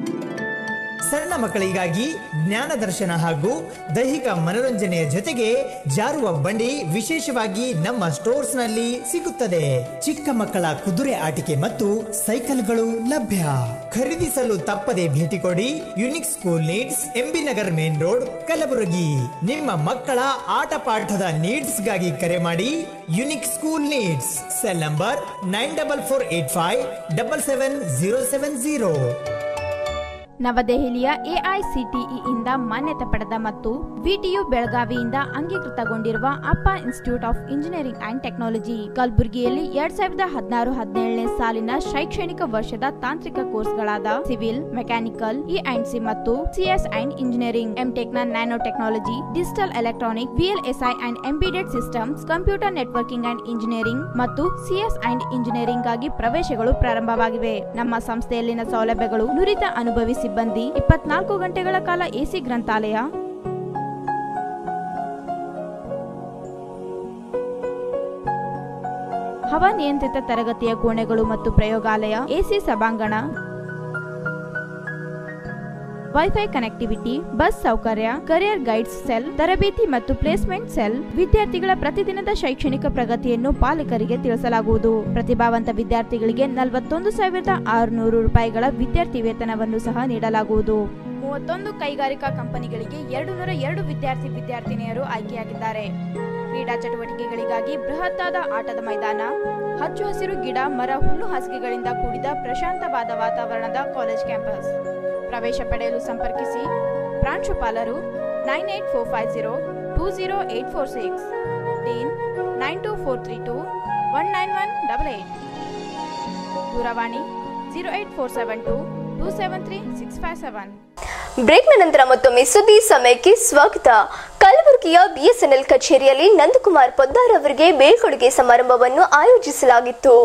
ಸಣ್ಣ ಮಕ್ಕಳಿಗಾಗಿ ಜ್ಞಾನ ದರ್ಶನ ಹಾಗೂ ದೈಹಿಕ ಮನೋರಂಜನೆಯ ಜೊತೆಗೆ ಜಾರುವ ಬಂಡಿ ವಿಶೇಷವಾಗಿ ನಮ್ಮ ಸ್ಟೋರ್ಸ್ ನಲ್ಲಿ ಸಿಗುತ್ತದೆ ಚಿಕ್ಕ ಮಕ್ಕಳ ಕುದುರೆ ಆಟಿಕೆ ಮತ್ತು ಸೈಕಲ್ಗಳು ಲಭ್ಯ ಖರೀದಿಸಲು ತಪ್ಪದೆ ಭೇಟಿ ಕೊಡಿ unique school needs MB Nagar main road Kalaburagi ನಿಮ್ಮ ಮಕ್ಕಳ ಆಟ ಪಾಠದ ನೀಡ್ಸ್ ಗಾಗಿ ಕರೆ ಮಾಡಿ unique school needs cell number nine double four eight five double seven zero seven zero ನವದೆಹಲಿಯ ಎಐಸಿಟಿಇ ಇಂದ ಮಾನ್ಯತೆ ಪಡೆದ ಮತ್ತು ವಿಟಿಯು ಬೆಳಗಾವಿಯಿಂದ ಅಂಗೀಕೃತಗೊಂಡಿರುವ Appa institute of engineering and technology ಕಲಬುರಗಿಯಲ್ಲಿ ಎರಡ್ ಸಾವಿರದ ಹದಿನಾರು ಹದಿನೇಳನೇ ಸಾಲಿನ ಶೈಕ್ಷಣಿಕ ವರ್ಷದ ತಾಂತ್ರಿಕ ಕೋರ್ಸ್ಗಳಾದ civil mechanical E and C ಮತ್ತು ಸಿಎಸ್ ಅಂಡ್ ಇಂಜಿನಿಯರಿಂಗ್ ಎಂಟೆಕ್ ನ nano technology digital electronic VLSI and embedded systems computer networking and engineering ಮತ್ತು ಸಿಎಸ್ ಅಂಡ್ ಇಂಜಿನಿಯರಿಂಗ್ ಗಾಗಿ ಪ್ರವೇಶಗಳು ಪ್ರಾರಂಭವಾಗಿವೆ ನಮ್ಮ ಸಂಸ್ಥೆಯಲ್ಲಿನ ಸೌಲಭ್ಯಗಳು ನುರಿತ ಅನುಭವಿ ಸಿಬ್ಬಂದಿ ಇಪ್ಪತ್ನಾಲ್ಕು ಗಂಟೆಗಳ ಕಾಲ ಎಸಿ ಗ್ರಂಥಾಲಯ ಹವಾನಿಯಂತ್ರಿತ ತರಗತಿಯ ಕೋಣೆಗಳು ಮತ್ತು ಪ್ರಯೋಗಾಲಯ ಎಸಿ ಸಭಾಂಗಣ ವೈಫೈ ಕನೆಕ್ಟಿವಿಟಿ ಬಸ್ ಸೌಕರ್ಯ ಕರಿಯರ್ ಗೈಡ್ಸ್ ಸೆಲ್ ತರಬೇತಿ ಮತ್ತು ಪ್ಲೇಸ್ಮೆಂಟ್ ಸೆಲ್ ವಿದ್ಯಾರ್ಥಿಗಳ ಪ್ರತಿದಿನದ ಶೈಕ್ಷಣಿಕ ಪ್ರಗತಿಯನ್ನು ಪಾಲಕರಿಗೆ ತಿಳಿಸಲಾಗುವುದು ಪ್ರತಿಭಾವಂತ ವಿದ್ಯಾರ್ಥಿಗಳಿಗೆ ನಲವತ್ತೊಂದು ಸಾವಿರದ ಆರುನೂರು ರೂಪಾಯಿಗಳ ವಿದ್ಯಾರ್ಥಿ ವೇತನವನ್ನು ಸಹ ನೀಡಲಾಗುವುದು ಮೂವತ್ತೊಂದು ಕೈಗಾರಿಕಾ ಕಂಪನಿಗಳಿಗೆ ಎರಡು ನೂರ ಎರಡು ವಿದ್ಯಾರ್ಥಿ ವಿದ್ಯಾರ್ಥಿನಿಯರು ಆಯ್ಕೆಯಾಗಿದ್ದಾರೆ ಕ್ರೀಡಾ ಚಟುವಟಿಕೆಗಳಿಗಾಗಿ ಬೃಹತ್ತಾದ ಆಟದ ಮೈದಾನ ಹಚ್ಚು ಹಸಿರು ಗಿಡ ಮರ ಹುಲ್ಲು ಹಾಸಿಗೆಗಳಿಂದ ಕೂಡಿದ ಪ್ರಶಾಂತವಾದ ವಾತಾವರಣದ ಕಾಲೇಜ್ ಕ್ಯಾಂಪಸ್ ಪ್ರವೇಶ ಪಡೆಯಲು ಸಂಪರ್ಕಿಸಿ ಪ್ರಾಂಶುಪಾಲರು nine eight four five zero two zero eight four six dean nine two four three two one nine one double eight ದೂರವಾಣಿ zero eight four seven two two seven three six five seven ಬ್ರೇಕ್ನ ನಂತರ ಮತ್ತೊಮ್ಮೆ ಸುದ್ದಿ ಸಮಯಕ್ಕೆ ಸ್ವಾಗತ ಕಲಬುರಗಿಯ ಬಿಎಸ್ಎನ್ಎಲ್ ಕಚೇರಿಯಲ್ಲಿ ನಂದಕುಮಾರ್ ಪೊದ್ದಾರ್ ಅವರಿಗೆ ಬೀಳ್ಕೊಡುಗೆ ಸಮಾರಂಭವನ್ನು ಆಯೋಜಿಸಲಾಗಿತ್ತು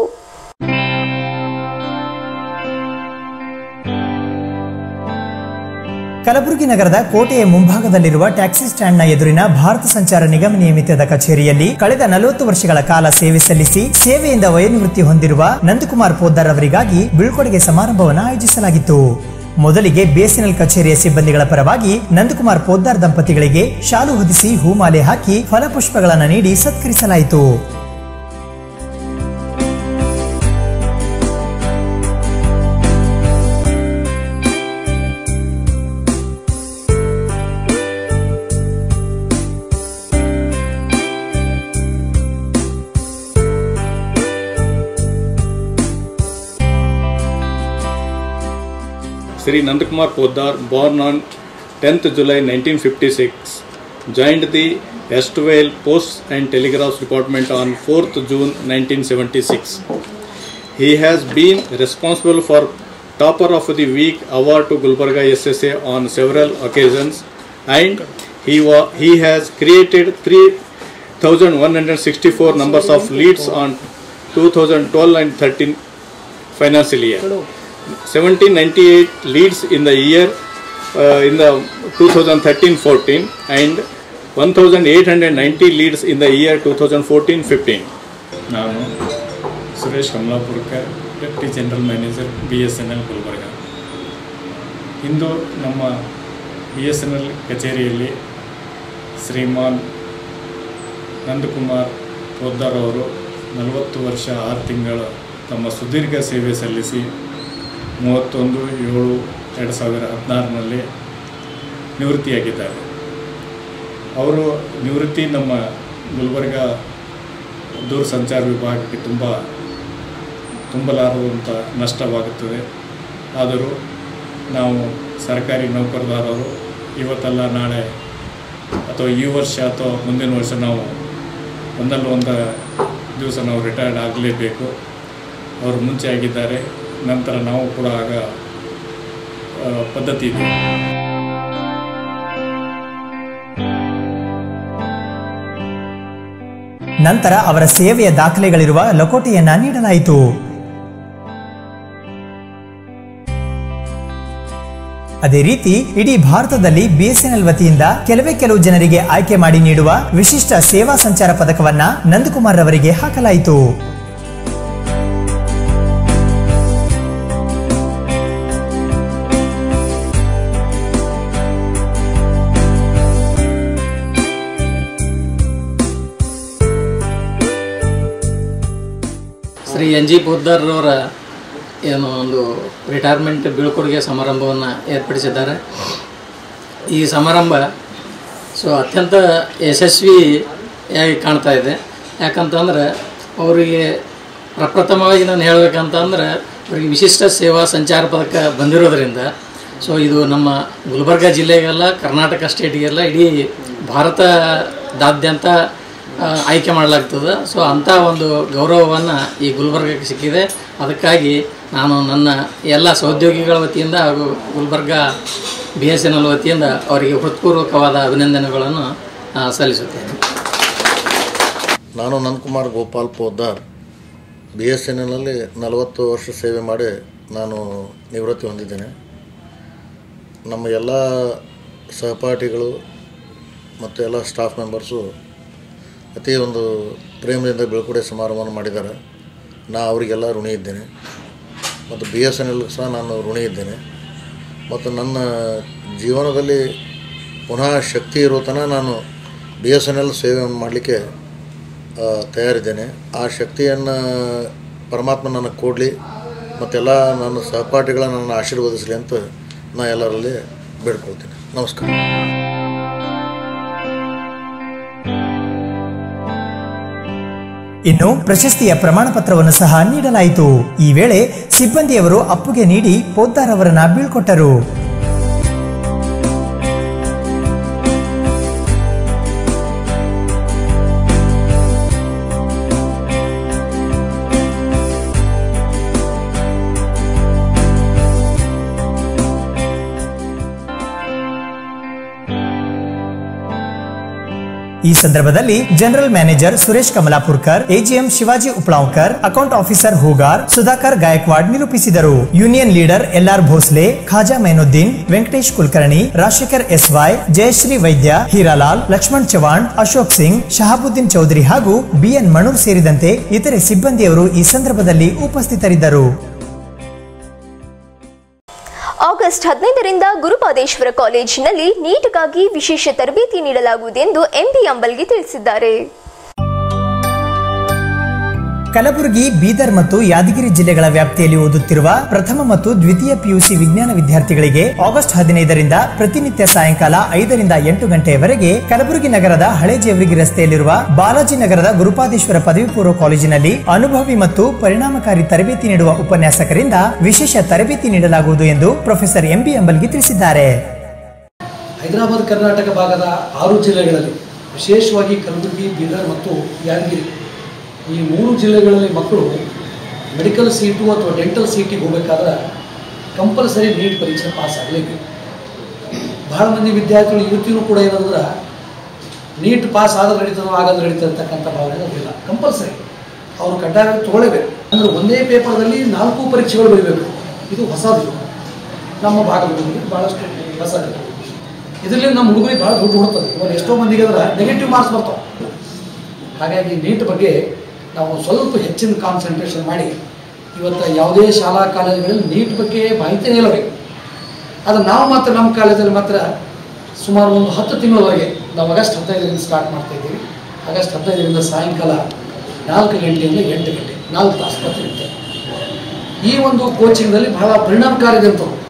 ಕಲಬುರಗಿ ನಗರದ ಕೋಟೆಯ ಮುಂಭಾಗದಲ್ಲಿರುವ ಟ್ಯಾಕ್ಸಿ ಸ್ಟ್ಯಾಂಡ್ನ ಎದುರಿನ ಭಾರತ ಸಂಚಾರ ನಿಗಮ ನಿಯಮಿತದ ಕಚೇರಿಯಲ್ಲಿ ಕಳೆದ ನಲವತ್ತು ವರ್ಷಗಳ ಕಾಲ ಸೇವೆ ಸಲ್ಲಿಸಿ ಸೇವೆಯಿಂದ ವಯೋನಿವೃತ್ತಿ ಹೊಂದಿರುವ ನಂದಕುಮಾರ್ ಪೋದ್ದಾರ್ ಅವರಿಗಾಗಿ ಬೀಳ್ಕೊಡುಗೆ ಸಮಾರಂಭವನ್ನು ಆಯೋಜಿಸಲಾಗಿತ್ತು ಮೊದಲಿಗೆ ಬಿಎಸ್ಎನ್ಎಲ್ ಕಚೇರಿಯ ಸಿಬ್ಬಂದಿಗಳ ಪರವಾಗಿ ನಂದಕುಮಾರ್ ಪೋದ್ದಾರ್ ದಂಪತಿಗಳಿಗೆ ಶಾಲು ಹೊದಿಸಿ ಹೂಮಾಲೆ ಹಾಕಿ ಫಲಪುಷ್ಪಗಳನ್ನು ನೀಡಿ ಸತ್ಕರಿಸಲಾಯಿತು Sri Nandakumar Poddar, born on 10th July 1956, joined the Estvale Post and Telegraphs Department on 4th June 1976. He has been responsible for Topper of the Week award to Gulbarga SSA on several occasions and he, wa- he has created 3,164 numbers of leads on 2012 and 13 financial year. 1798 leads in the year uh, in the 2013-14 and 1890 leads in the year 2014-15. ನಾನು Suresh Kamalapurkar deputy general manager B S N L Gulbarga ಇಂದು ನಮ್ಮ ಬಿ ಎಸ್ ಎನ್ ಎಲ್ ಕಚೇರಿಯಲ್ಲಿ ಶ್ರೀಮಾನ್ ನಂದಕುಮಾರ್ ಪೋದ್ದಾರ್ ಅವರು ನಲವತ್ತು ವರ್ಷ ಆರು ತಿಂಗಳ ತಮ್ಮ ಸುದೀರ್ಘ ಸೇವೆ ಸಲ್ಲಿಸಿ ಮೂವತ್ತೊಂದು ಏಳು ಎರಡು ಸಾವಿರ ಹದಿನಾರರಲ್ಲಿ ನಿವೃತ್ತಿಯಾಗಿದ್ದಾರೆ ಅವರು ನಿವೃತ್ತಿ ನಮ್ಮ ಗುಲ್ಬರ್ಗ ದೂರ ಸಂಚಾರ ವಿಭಾಗಕ್ಕೆ ತುಂಬ ತುಂಬಲಾರದಂಥ ನಷ್ಟವಾಗುತ್ತದೆ ಆದರೂ ನಾವು ಸರ್ಕಾರಿ ನೌಕರದಾರರು ಇವತ್ತಲ್ಲ ನಾಳೆ ಅಥವಾ ಈ ವರ್ಷ ಅಥವಾ ಮುಂದಿನ ವರ್ಷ ನಾವು ಒಂದಲ್ಲ ಒಂದು ದಿವಸ ನಾವು ರಿಟೈರ್ಡ್ ಆಗಲೇಬೇಕು ಅವರು ಮುಂಚೆ ಆಗಿದ್ದಾರೆ ನಂತರ ನಾವು ಕೂಡ ಆಗ ಆ, ಪದ್ಧತಿ ಇದೆ ನಂತರ ಅವರ ಸೇವೆಯ ದಾಖಲೆಗಳಿರುವ ಲಕೋಟೆಯನ್ನ ನೀಡಲಾಯಿತು ಅದೇ ರೀತಿ ಇಡೀ ಭಾರತದಲ್ಲಿ ಬಿಎಸ್ಎನ್ಎಲ್ ವತಿಯಿಂದ ಕೆಲವೇ ಕೆಲವು ಜನರಿಗೆ ಆಯ್ಕೆ ಮಾಡಿ ನೀಡುವ ವಿಶಿಷ್ಟ ಸೇವಾ ಸಂಚಾರ ಪದಕವನ್ನ ನಂದಕುಮಾರ್ ಅವರಿಗೆ ಹಾಕಲಾಯಿತು ಶ್ರೀ ಎನ್ ಜಿ ಪೋದ್ದಾರ್ರವರ ಏನು ಒಂದು ರಿಟೈರ್ಮೆಂಟ್ ಬೀಳ್ಕೊಡುಗೆ ಸಮಾರಂಭವನ್ನು ಏರ್ಪಡಿಸಿದ್ದಾರೆ ಈ ಸಮಾರಂಭ ಸೊ ಅತ್ಯಂತ ಯಶಸ್ವಿಯಾಗಿ ಕಾಣ್ತಾ ಇದೆ ಯಾಕಂತಂದ್ರೆ ಅವರಿಗೆ ಪ್ರಪ್ರಥಮವಾಗಿ ನಾನು ಹೇಳಬೇಕಂತಂದ್ರೆ ಅವರಿಗೆ ವಿಶಿಷ್ಟ ಸೇವಾ ಸಂಚಾರ ಪದಕ ಬಂದಿರೋದ್ರಿಂದ ಸೊ ಇದು ನಮ್ಮ ಗುಲ್ಬರ್ಗ ಜಿಲ್ಲೆಗೆಲ್ಲ ಕರ್ನಾಟಕ ಸ್ಟೇಟಿಗೆಲ್ಲ ಇಡೀ ಭಾರತದಾದ್ಯಂತ ಆ, ಆಯ್ಕೆ ಮಾಡಲಾಗ್ತದೆ ಸೊ ಅಂಥ ಒಂದು ಗೌರವವನ್ನು ಈ ಗುಲ್ಬರ್ಗಕ್ಕೆ ಸಿಕ್ಕಿದೆ ಅದಕ್ಕಾಗಿ ನಾನು ನನ್ನ ಎಲ್ಲ ಸಹೋದ್ಯೋಗಿಗಳ ವತಿಯಿಂದ ಹಾಗೂ Gulbarga B S N L ವತಿಯಿಂದ ಅವರಿಗೆ ಹೃತ್ಪೂರ್ವಕವಾದ ಅಭಿನಂದನೆಗಳನ್ನು ಆ, ಸಲ್ಲಿಸುತ್ತೇನೆ ನಾನು Nandakumar Gopal Poddar B S N ಎಲ್ನಲ್ಲಿ ನಲವತ್ತು ವರ್ಷ ಸೇವೆ ಮಾಡಿ ನಾನು ನಿವೃತ್ತಿ ಹೊಂದಿದ್ದೇನೆ ನಮ್ಮ ಎಲ್ಲ ಸಹಪಾಠಿಗಳು ಮತ್ತು ಎಲ್ಲ ಸ್ಟಾಫ್ ಮೆಂಬರ್ಸು ಅತಿ ಒಂದು ಪ್ರೇಮದಿಂದ ಬೀಳ್ಕೊಡೆ ಸಮಾರಂಭವನ್ನು ಮಾಡಿದ್ದಾರೆ ನಾ ಅವರಿಗೆಲ್ಲ ಋಣಿ ಇದ್ದೇನೆ ಮತ್ತು ಬಿ ಎಸ್ ಎನ್ ಎಲ್ ಸಹ ನಾನು ಋಣಿ ಇದ್ದೇನೆ ಮತ್ತು ನನ್ನ ಜೀವನದಲ್ಲಿ ಪುನಃ ಶಕ್ತಿ ಇರೋ ತನಕ ನಾನು ಬಿ ಎಸ್ ಎನ್ ಎಲ್ ಸೇವೆ ಮಾಡಲಿಕ್ಕೆ ಆ, ತಯಾರಿದ್ದೇನೆ ಆ ಶಕ್ತಿಯನ್ನು ಪರಮಾತ್ಮ ನನಗೆ ಕೊಡಲಿ ಮತ್ತೆಲ್ಲ ನನ್ನ ಸಹಪಾಠಿಗಳ ನನ್ನ ಆಶೀರ್ವದಿಸಲಿ ಅಂತ ನಾ ಎಲ್ಲರಲ್ಲಿ ಬೇಡ್ಕೊಳ್ತೀನಿ ನಮಸ್ಕಾರ ಇನ್ನು ಪ್ರಶಸ್ತಿಯ ಪ್ರಮಾಣ ಪತ್ರವನ್ನು ಸಹ ನೀಡಲಾಯಿತು ಈ ವೇಳೆ ಸಿಬ್ಬಂದಿಯವರು ಅಪ್ಪುಗೆ ನೀಡಿ ಪೋದ್ದಾರ್ ಅವರನ್ನ ಬೀಳ್ಕೊಟ್ಟರು ಈ ಸಂದರ್ಭದಲ್ಲಿ general manager Suresh Kamalapurkar AGM Shivaji Uplavkar account officer Hugar Sudhakar Gaikwad ನಿರೂಪಿಸಿದರು union leader LR Bhosle Khaja Mainuddin Venkatesh Kulkarni Rajashekhar SY Jayashree Vaidya Hiralal Lakshman Chavan Ashok Singh Shahabuddin Chaudhary ಹಾಗೂ ಬಿಎನ್ ಮಣೂರ್ ಸೇರಿದಂತೆ ಇತರೆ ಸಿಬ್ಬಂದಿಯವರು ಈ ಸಂದರ್ಭದಲ್ಲಿ ಉಪಸ್ಥಿತರಿದ್ದರು ಆಗಸ್ಟ್ ಹದಿನೈದರಿಂದ ಗುರುಪಾದೇಶ್ವರ ಕಾಲೇಜಿನಲ್ಲಿ ನೀಟ್ಗಾಗಿ ವಿಶೇಷ ತರಬೇತಿ ನೀಡಲಾಗುವುದೆಂದು ಎಂಬಿ ಅಂಬಲ್ಗೆ ತಿಳಿಸಿದ್ದಾರೆ ಕಲಬುರಗಿ ಬೀದರ್ ಮತ್ತು ಯಾದಗಿರಿ ಜಿಲ್ಲೆಗಳ ವ್ಯಾಪ್ತಿಯಲ್ಲಿ ಓದುತ್ತಿರುವ ಪ್ರಥಮ ಮತ್ತು ದ್ವಿತೀಯ ಪಿಯುಸಿ ವಿಜ್ಞಾನ ವಿದ್ಯಾರ್ಥಿಗಳಿಗೆ ಆಗಸ್ಟ್ ಹದಿನೈದರಿಂದ ಪ್ರತಿನಿತ್ಯ ಸಾಯಂಕಾಲ ಐದರಿಂದ ಎಂಟು ಗಂಟೆಯವರೆಗೆ ಕಲಬುರಗಿ ನಗರದ ಹಳೆ ಜೇವರಿಗಿ ರಸ್ತೆಯಲ್ಲಿರುವ ಬಾಲಾಜಿ ನಗರದ ಗುರುಪಾದೇಶ್ವರ ಪದವಿ ಪೂರ್ವ ಕಾಲೇಜಿನಲ್ಲಿ ಅನುಭವಿ ಮತ್ತು ಪರಿಣಾಮಕಾರಿ ತರಬೇತಿ ನೀಡುವ ಉಪನ್ಯಾಸಕರಿಂದ ವಿಶೇಷ ತರಬೇತಿ ನೀಡಲಾಗುವುದು ಎಂದು ಪ್ರೊಫೆಸರ್ ಎಂಬಿ ಅಂಬಲ್ಗಿ ತಿಳಿಸಿದ್ದಾರೆ ಹೈದರಾಬಾದ್ ಕರ್ನಾಟಕ ಭಾಗದ ಆರು ಜಿಲ್ಲೆಗಳಲ್ಲಿ ವಿಶೇಷವಾಗಿ ಕಲಬುರಗಿ ಬೀದರ್ ಮತ್ತು ಯಾದಗಿರಿ ಈ ಮೂರು ಜಿಲ್ಲೆಗಳಲ್ಲಿ ಮಕ್ಕಳು ಮೆಡಿಕಲ್ ಸೀಟು ಅಥವಾ ಡೆಂಟಲ್ ಸೀಟಿಗೆ ಹೋಗಬೇಕಾದ್ರೆ ಕಂಪಲ್ಸರಿ ನೀಟ್ ಪರೀಕ್ಷೆ ಪಾಸ್ ಆಗಲೇಬೇಕು ಭಾಳ ಮಂದಿ ವಿದ್ಯಾರ್ಥಿಗಳು ಇವತ್ತಿನೂ ಕೂಡ ಏನಂದ್ರೆ ನೀಟ್ ಪಾಸ್ ಆದ್ರೆ ನಡೀತದೋ ಆಗದ್ರೆ ನಡೀತದೆ ಅಂತಕ್ಕಂಥ ಭಾವನೆ ಇಲ್ಲ ಕಂಪಲ್ಸರಿ ಅವರು ಕಡ್ಡಾಯವಾಗಿ ತೊಗೊಳ್ಳೇಬೇಕು ಅಂದರೆ ಒಂದೇ ಪೇಪರ್ದಲ್ಲಿ ನಾಲ್ಕು ಪರೀಕ್ಷೆಗಳು ಬರೀಬೇಕು ಇದು ಹೊಸದು ನಮ್ಮ ಭಾಗದಲ್ಲಿ ಭಾಳಷ್ಟು ಹೊಸದು ಇದರಲ್ಲಿ ನಮ್ಮ ಹುಡುಗರಿಗೆ ಭಾಳ ದುಡ್ಡು ಹುಡುಕ್ತದೆ ಇವಾಗ ಎಷ್ಟೋ ಮಂದಿಗೆ ಅಂದ್ರೆ ನೆಗೆಟಿವ್ ಮಾರ್ಕ್ಸ್ ಬರ್ತಾವೆ ಹಾಗಾಗಿ ನೀಟ್ ಬಗ್ಗೆ ನಾವು ಸ್ವಲ್ಪ ಹೆಚ್ಚಿನ ಕಾನ್ಸಂಟ್ರೇಷನ್ ಮಾಡಿ ಇವತ್ತು ಯಾವುದೇ ಶಾಲಾ ಕಾಲೇಜುಗಳಲ್ಲಿ ನೀಟ್ ಬಗ್ಗೆ ಮಾಹಿತಿನೇ ಇಲ್ಲ ರೀ ಅದು ನಾವು ಮಾತ್ರ ನಮ್ಮ ಕಾಲೇಜಲ್ಲಿ ಮಾತ್ರ ಸುಮಾರು ಒಂದು ಹತ್ತು ತಿಂಗಳವರೆಗೆ ನಾವು ಆಗಸ್ಟ್ ಹದಿನೈದರಿಂದ ಸ್ಟಾರ್ಟ್ ಮಾಡ್ತಾ ಇದ್ದೀವಿ ಆಗಸ್ಟ್ ಹದಿನೈದರಿಂದ ಸಾಯಂಕಾಲ ನಾಲ್ಕು ಗಂಟೆಯಿಂದ ಎಂಟು ಗಂಟೆ ನಾಲ್ಕು ತಾಸು ಬರ್ತಿರುತ್ತೆ ಈ ಒಂದು ಕೋಚಿಂಗ್ನಲ್ಲಿ ಬಹಳ ಪರಿಣಾಮಕಾರಿ ಇದೆ ಅಂತ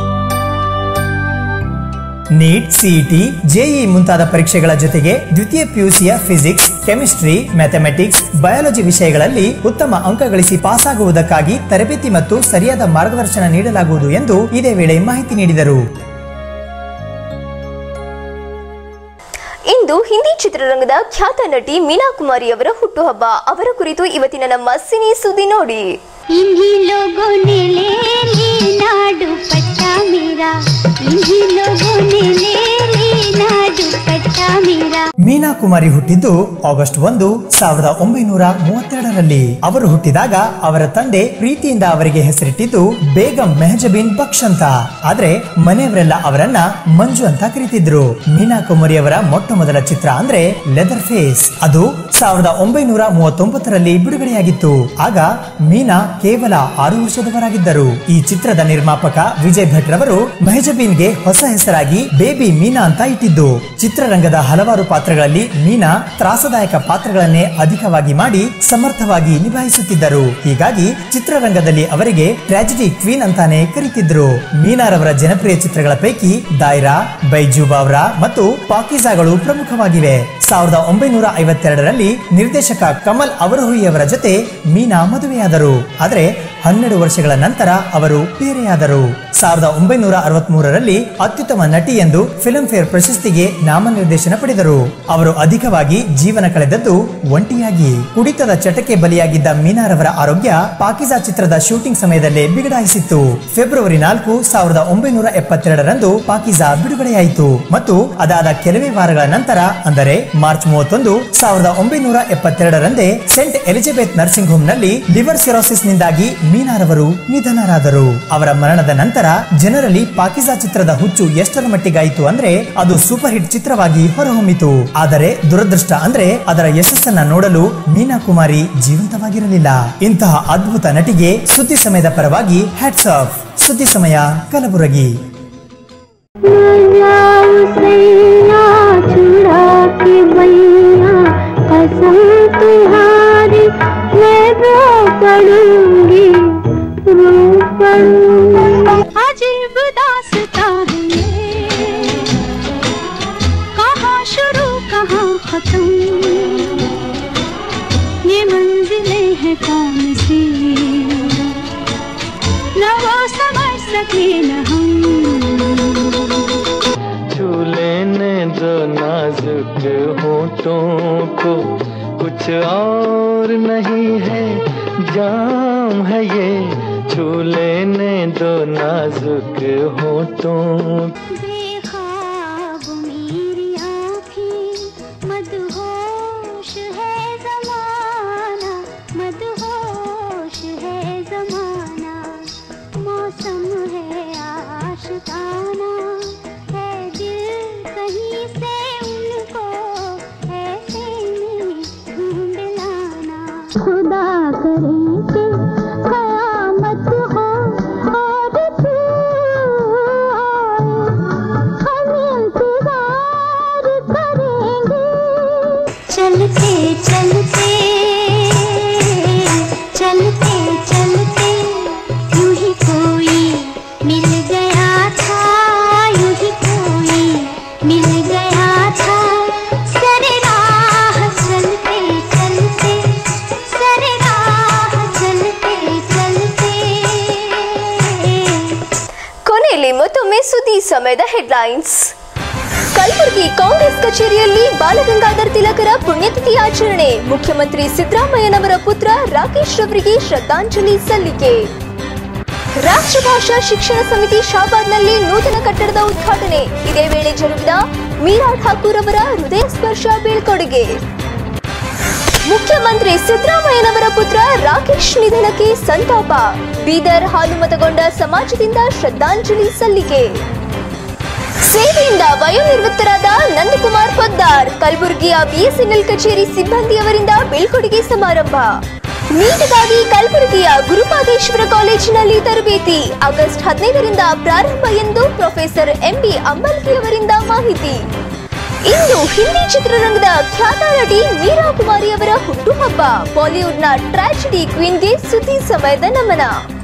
ನೀಟ್ ಸಿಇಟಿ ಜೆಇ ಮುಂತಾದ ಪರೀಕ್ಷೆಗಳ ಜೊತೆಗೆ ದ್ವಿತೀಯ ಪಿಯುಸಿಯ ಫಿಸಿಕ್ಸ್ ಕೆಮಿಸ್ಟ್ರಿ ಮ್ಯಾಥಮೆಟಿಕ್ಸ್ ಬಯಾಲಜಿ ವಿಷಯಗಳಲ್ಲಿ ಉತ್ತಮ ಅಂಕ ಗಳಿಸಿ ಪಾಸ್ ಆಗುವುದಕ್ಕಾಗಿ ತರಬೇತಿ ಮತ್ತು ಸರಿಯಾದ ಮಾರ್ಗದರ್ಶನ ನೀಡಲಾಗುವುದು ಎಂದು ಇದೇ ವೇಳೆ ಮಾಹಿತಿ ನೀಡಿದರು ಇಂದು ಹಿಂದಿ ಚಿತ್ರರಂಗದ ಖ್ಯಾತ ನಟಿ ಮೀನಾ ಕುಮಾರಿ ಅವರ ಹುಟ್ಟುಹಬ್ಬ ಅವರ ಕುರಿತು ಇವತ್ತಿನ ನಮ್ಮ ಸಿನಿ ಸುದ್ದಿ ನೋಡಿ इन्हीं लोगों ने ले ली नाडू पट्टा मेरा इन्हीं लोगों ने ले ली नाडू पट्टा मेरा ಮೀನಾ ಕುಮಾರಿ ಹುಟ್ಟಿದ್ದು ಆಗಸ್ಟ್ ಒಂದು ಸಾವಿರದ ಒಂಬೈನೂರ ಮೂವತ್ತೆರಡರಲ್ಲಿ ಅವರು ಹುಟ್ಟಿದಾಗ ಅವರ ತಂದೆ ಪ್ರೀತಿಯಿಂದ ಅವರಿಗೆ ಹೆಸರಿಟ್ಟಿದ್ದು ಬೇಗಂ ಮೆಹಜಬಿನ್ ಬಕ್ಷ್ ಅಂತ ಆದ್ರೆ ಮನೆಯವರೆಲ್ಲ ಅವರನ್ನ ಮಂಜು ಅಂತ ಕರೀತಿದ್ರು ಮೀನಾ ಕುಮಾರಿ ಅವರ ಮೊಟ್ಟ ಮೊದಲ ಚಿತ್ರ ಅಂದ್ರೆ ಲೆದರ್ ಫೇಸ್ ಅದು ಸಾವಿರದ ಒಂಬೈನೂರ ಮೂವತ್ತೊಂಬತ್ತರಲ್ಲಿ ಬಿಡುಗಡೆಯಾಗಿತ್ತು ಆಗ ಮೀನಾ ಕೇವಲ ಆರು ವರ್ಷದವರಾಗಿದ್ದರು ಈ ಚಿತ್ರದ ನಿರ್ಮಾಪಕ ವಿಜಯ್ ಭಟ್ ರವರು ಮೆಹಜಬೀನ್ಗೆ ಹೊಸ ಹೆಸರಾಗಿ ಬೇಬಿ ಮೀನಾ ಅಂತ ಇಟ್ಟಿದ್ದು ಚಿತ್ರರಂಗದ ಹಲವಾರು ಪಾತ್ರಗಳಲ್ಲಿ ಮೀನಾ ತ್ರಾಸದಾಯಕ ಪಾತ್ರಗಳನ್ನೇ ಅಧಿಕವಾಗಿ ಮಾಡಿ ಸಮರ್ಥವಾಗಿ ನಿಭಾಯಿಸುತ್ತಿದ್ದರು ಹೀಗಾಗಿ ಚಿತ್ರರಂಗದಲ್ಲಿ ಅವರಿಗೆ ಟ್ರಾಜಿಡಿ ಕ್ವೀನ್ ಅಂತಾನೆ ಕರೀತಿದ್ರು ಮೀನಾರವರ ಜನಪ್ರಿಯ ಚಿತ್ರಗಳ ಪೈಕಿ ದಾಯ್ರಾ ಬೈಜು ಬಾವ್ರಾ ಮತ್ತು ಪಾಕಿಜಾಗಳು ಪ್ರಮುಖವಾಗಿವೆ ಸಾವಿರದ ಒಂಬೈನೂರ ಐವತ್ತೆರಡರಲ್ಲಿ ನಿರ್ದೇಶಕ ಕಮಲ್ ಅವರಹುಯಿಯವರ ಜೊತೆ ಮೀನಾ ಮದುವೆಯಾದರು ಆದರೆ ಹನ್ನೆರಡು ವರ್ಷಗಳ ನಂತರ ಅವರು ಬೇರೆಯಾದರು ಸಾವಿರದ ಒಂಬೈನೂರ ಅರವತ್ಮೂರರಲ್ಲಿ ಅತ್ಯುತ್ತಮ ನಟಿ ಎಂದು ಫಿಲ್ಮ್ ಫೇರ್ ಪ್ರಶಸ್ತಿಗೆ ನಾಮನಿರ್ದೇಶನ ಪಡೆದರು ಅವರು ಅಧಿಕವಾಗಿ ಜೀವನ ಕಳೆದದ್ದು ಒಂಟಿಯಾಗಿ ಕುಡಿತದ ಚಟಕ್ಕೆ ಬಲಿಯಾಗಿದ್ದ ಮೀನಾರವರ ಆರೋಗ್ಯ ಪಾಕಿಜಾ ಚಿತ್ರದ ಶೂಟಿಂಗ್ ಸಮಯದಲ್ಲೇ ಬಿಗಡಾಯಿಸಿತ್ತು ಫೆಬ್ರವರಿ ನಾಲ್ಕು ಸಾವಿರದ ಒಂಬೈನೂರ ಎಪ್ಪತ್ತೆರಡರಂದು ಪಾಕಿಜಾ ಬಿಡುಗಡೆಯಾಯಿತು ಮತ್ತು ಅದಾದ ಕೆಲವೇ ವಾರಗಳ ನಂತರ ಅಂದರೆ ಮಾರ್ಚ್ ಮೂವತ್ತೊಂದು ಸಾವಿರದ ಒಂಬೈನೂರ ಎಪ್ಪತ್ತೆರಡರಂದೇ ಸೆಂಟ್ ಎಲಿಜಬೆತ್ ನರ್ಸಿಂಗ್ ಹೋಮ್ ನಲ್ಲಿ ಲಿವರ್ ಸಿರೋಸಿಸ್ ನಿಂದಾಗಿ ಮೀನಾರವರು ನಿಧನರಾದರು ಅವರ ಮರಣದ ನಂತರ ಜನರಲ್ಲಿ ಪಾಕಿಜಾ ಚಿತ್ರದ ಹುಚ್ಚು ಎಷ್ಟರ ಮಟ್ಟಿಗಾಯಿತು ಅಂದ್ರೆ ಅದು ಸೂಪರ್ ಹಿಟ್ ಚಿತ್ರವಾಗಿ ಹೊರಹೊಮ್ಮಿತು ಆದರೆ ದುರದೃಷ್ಟ ಅಂದ್ರೆ ಅದರ ಯಶಸ್ಸನ್ನ ನೋಡಲು ಮೀನಾ ಕುಮಾರಿ ಜೀವಂತವಾಗಿರಲಿಲ್ಲ ಇಂತಹ ಅದ್ಭುತ ನಟಿಗೆ ಸುದ್ದಿ ಸಮಯದ ಪರವಾಗಿ ಹ್ಯಾಟ್ಸ್ ಆಫ್ ಸುದ್ದಿ ಸಮಯ ಕಲಬುರಗಿ सैया चुरा के बैया कसम तुम्हारी मैं रो पड़ूंगी रो पड़ूंगी अजीब दास्ता है ये कहाँ शुरू कहाँ खत्म ये मंजिलें हैं कौन सी न वो समझ सके न हम छू लेने दो नाजुक होठों को कुछ और नहीं है जाम है ये छू लेने दो नाजुक होठों बेख्वाब मेरी आँखें मदहोश है जमाना मदहोश है जमाना मौसम है आशिकाना है दिल कहीं से उनको ऐसे में ढूंढ लाना खुदा करे कि कयामत हो और तू हम इंतजार करेंगे चलते चलते चलते चलते यूं ही कोई मिल गया था यूं ही कोई मिल गया था सरे राह चलते चलते सरे राह चलते चलते ಕೊನೆಯಲ್ಲಿ ಮತ್ತೊಮ್ಮೆ ಸುದ್ದಿ ಸಮಯದ ಹೆಡ್ಲೈನ್ಸ್ ಕಲಬುರಗಿ ಕಾಂಗ್ರೆಸ್ ಕಚೇರಿಯಲ್ಲಿ ಬಾಲಗಂಗಾಧರ್ ತಿಲಕರ ಪುಣ್ಯತಿಥಿ ಆಚರಣೆ ಮುಖ್ಯಮಂತ್ರಿ ಸಿದ್ದರಾಮಯ್ಯನವರ ಪುತ್ರ ರಾಕೇಶ್ ರವರಿಗೆ ಶ್ರದ್ಧಾಂಜಲಿ ಸಲ್ಲಿಕೆ ರಾಷ್ಟ್ರಭಾಷಾ ಶಿಕ್ಷಣ ಸಮಿತಿ ಶಾಬಾದ್ನಲ್ಲಿ ನೂತನ ಕಟ್ಟಡದ ಉದ್ಘಾಟನೆ ಇದೇ ವೇಳೆ ಜರುಗಿದ ಮೀರಾ ಠಾಕೂರ್ ಅವರ ಹೃದಯ ಸ್ಪರ್ಶ ಬೀಳ್ಕೊಡುಗೆ ಮುಖ್ಯಮಂತ್ರಿ ಸಿದ್ದರಾಮಯ್ಯನವರ ಪುತ್ರ ರಾಕೇಶ್ ನಿಧನಕ್ಕೆ ಸಂತಾಪ ಬೀದರ್ ಹಾಲು ಮತಗೊಂಡ ಸಮಾಜದಿಂದ ಶ್ರದ್ಧಾಂಜಲಿ ಸಲ್ಲಿಕೆ ಸೇವೆಯಿಂದ ವಯೋನಿವೃತ್ತರಾದ ನಂದಕುಮಾರ್ ಪದ್ದಾರ್ ಕಲಬುರಗಿಯ ಬಿಎಸ್ಎನ್ಎಲ್ ಕಚೇರಿ ಸಿಬ್ಬಂದಿಯವರಿಂದ ಬೀಳ್ಕೊಡುಗೆ ಸಮಾರಂಭ ನೀಟ್ಗಾಗಿ ಕಲಬುರಗಿಯ ಗುರುಪಾದೇಶ್ವರ ಕಾಲೇಜಿನಲ್ಲಿ ತರಬೇತಿ ಆಗಸ್ಟ್ ಹದಿನೈದರಿಂದ ಪ್ರಾರಂಭ ಎಂದು ಪ್ರೊಫೆಸರ್ ಎಂಬಿ ಅಂಬಲ್ಕಿ ಅವರಿಂದ ಮಾಹಿತಿ ಇಂದು ಹಿಂದಿ ಚಿತ್ರರಂಗದ ಖ್ಯಾತ ನಟಿ ಮೀರಾ ಕುಮಾರಿ ಅವರ ಹುಟ್ಟುಹಬ್ಬ ಬಾಲಿವುಡ್ನ ಟ್ರಾಜಿಡಿ ಕ್ವೀನ್ಗೆ ಸುದ್ದಿ ಸಮಯದ ನಮನ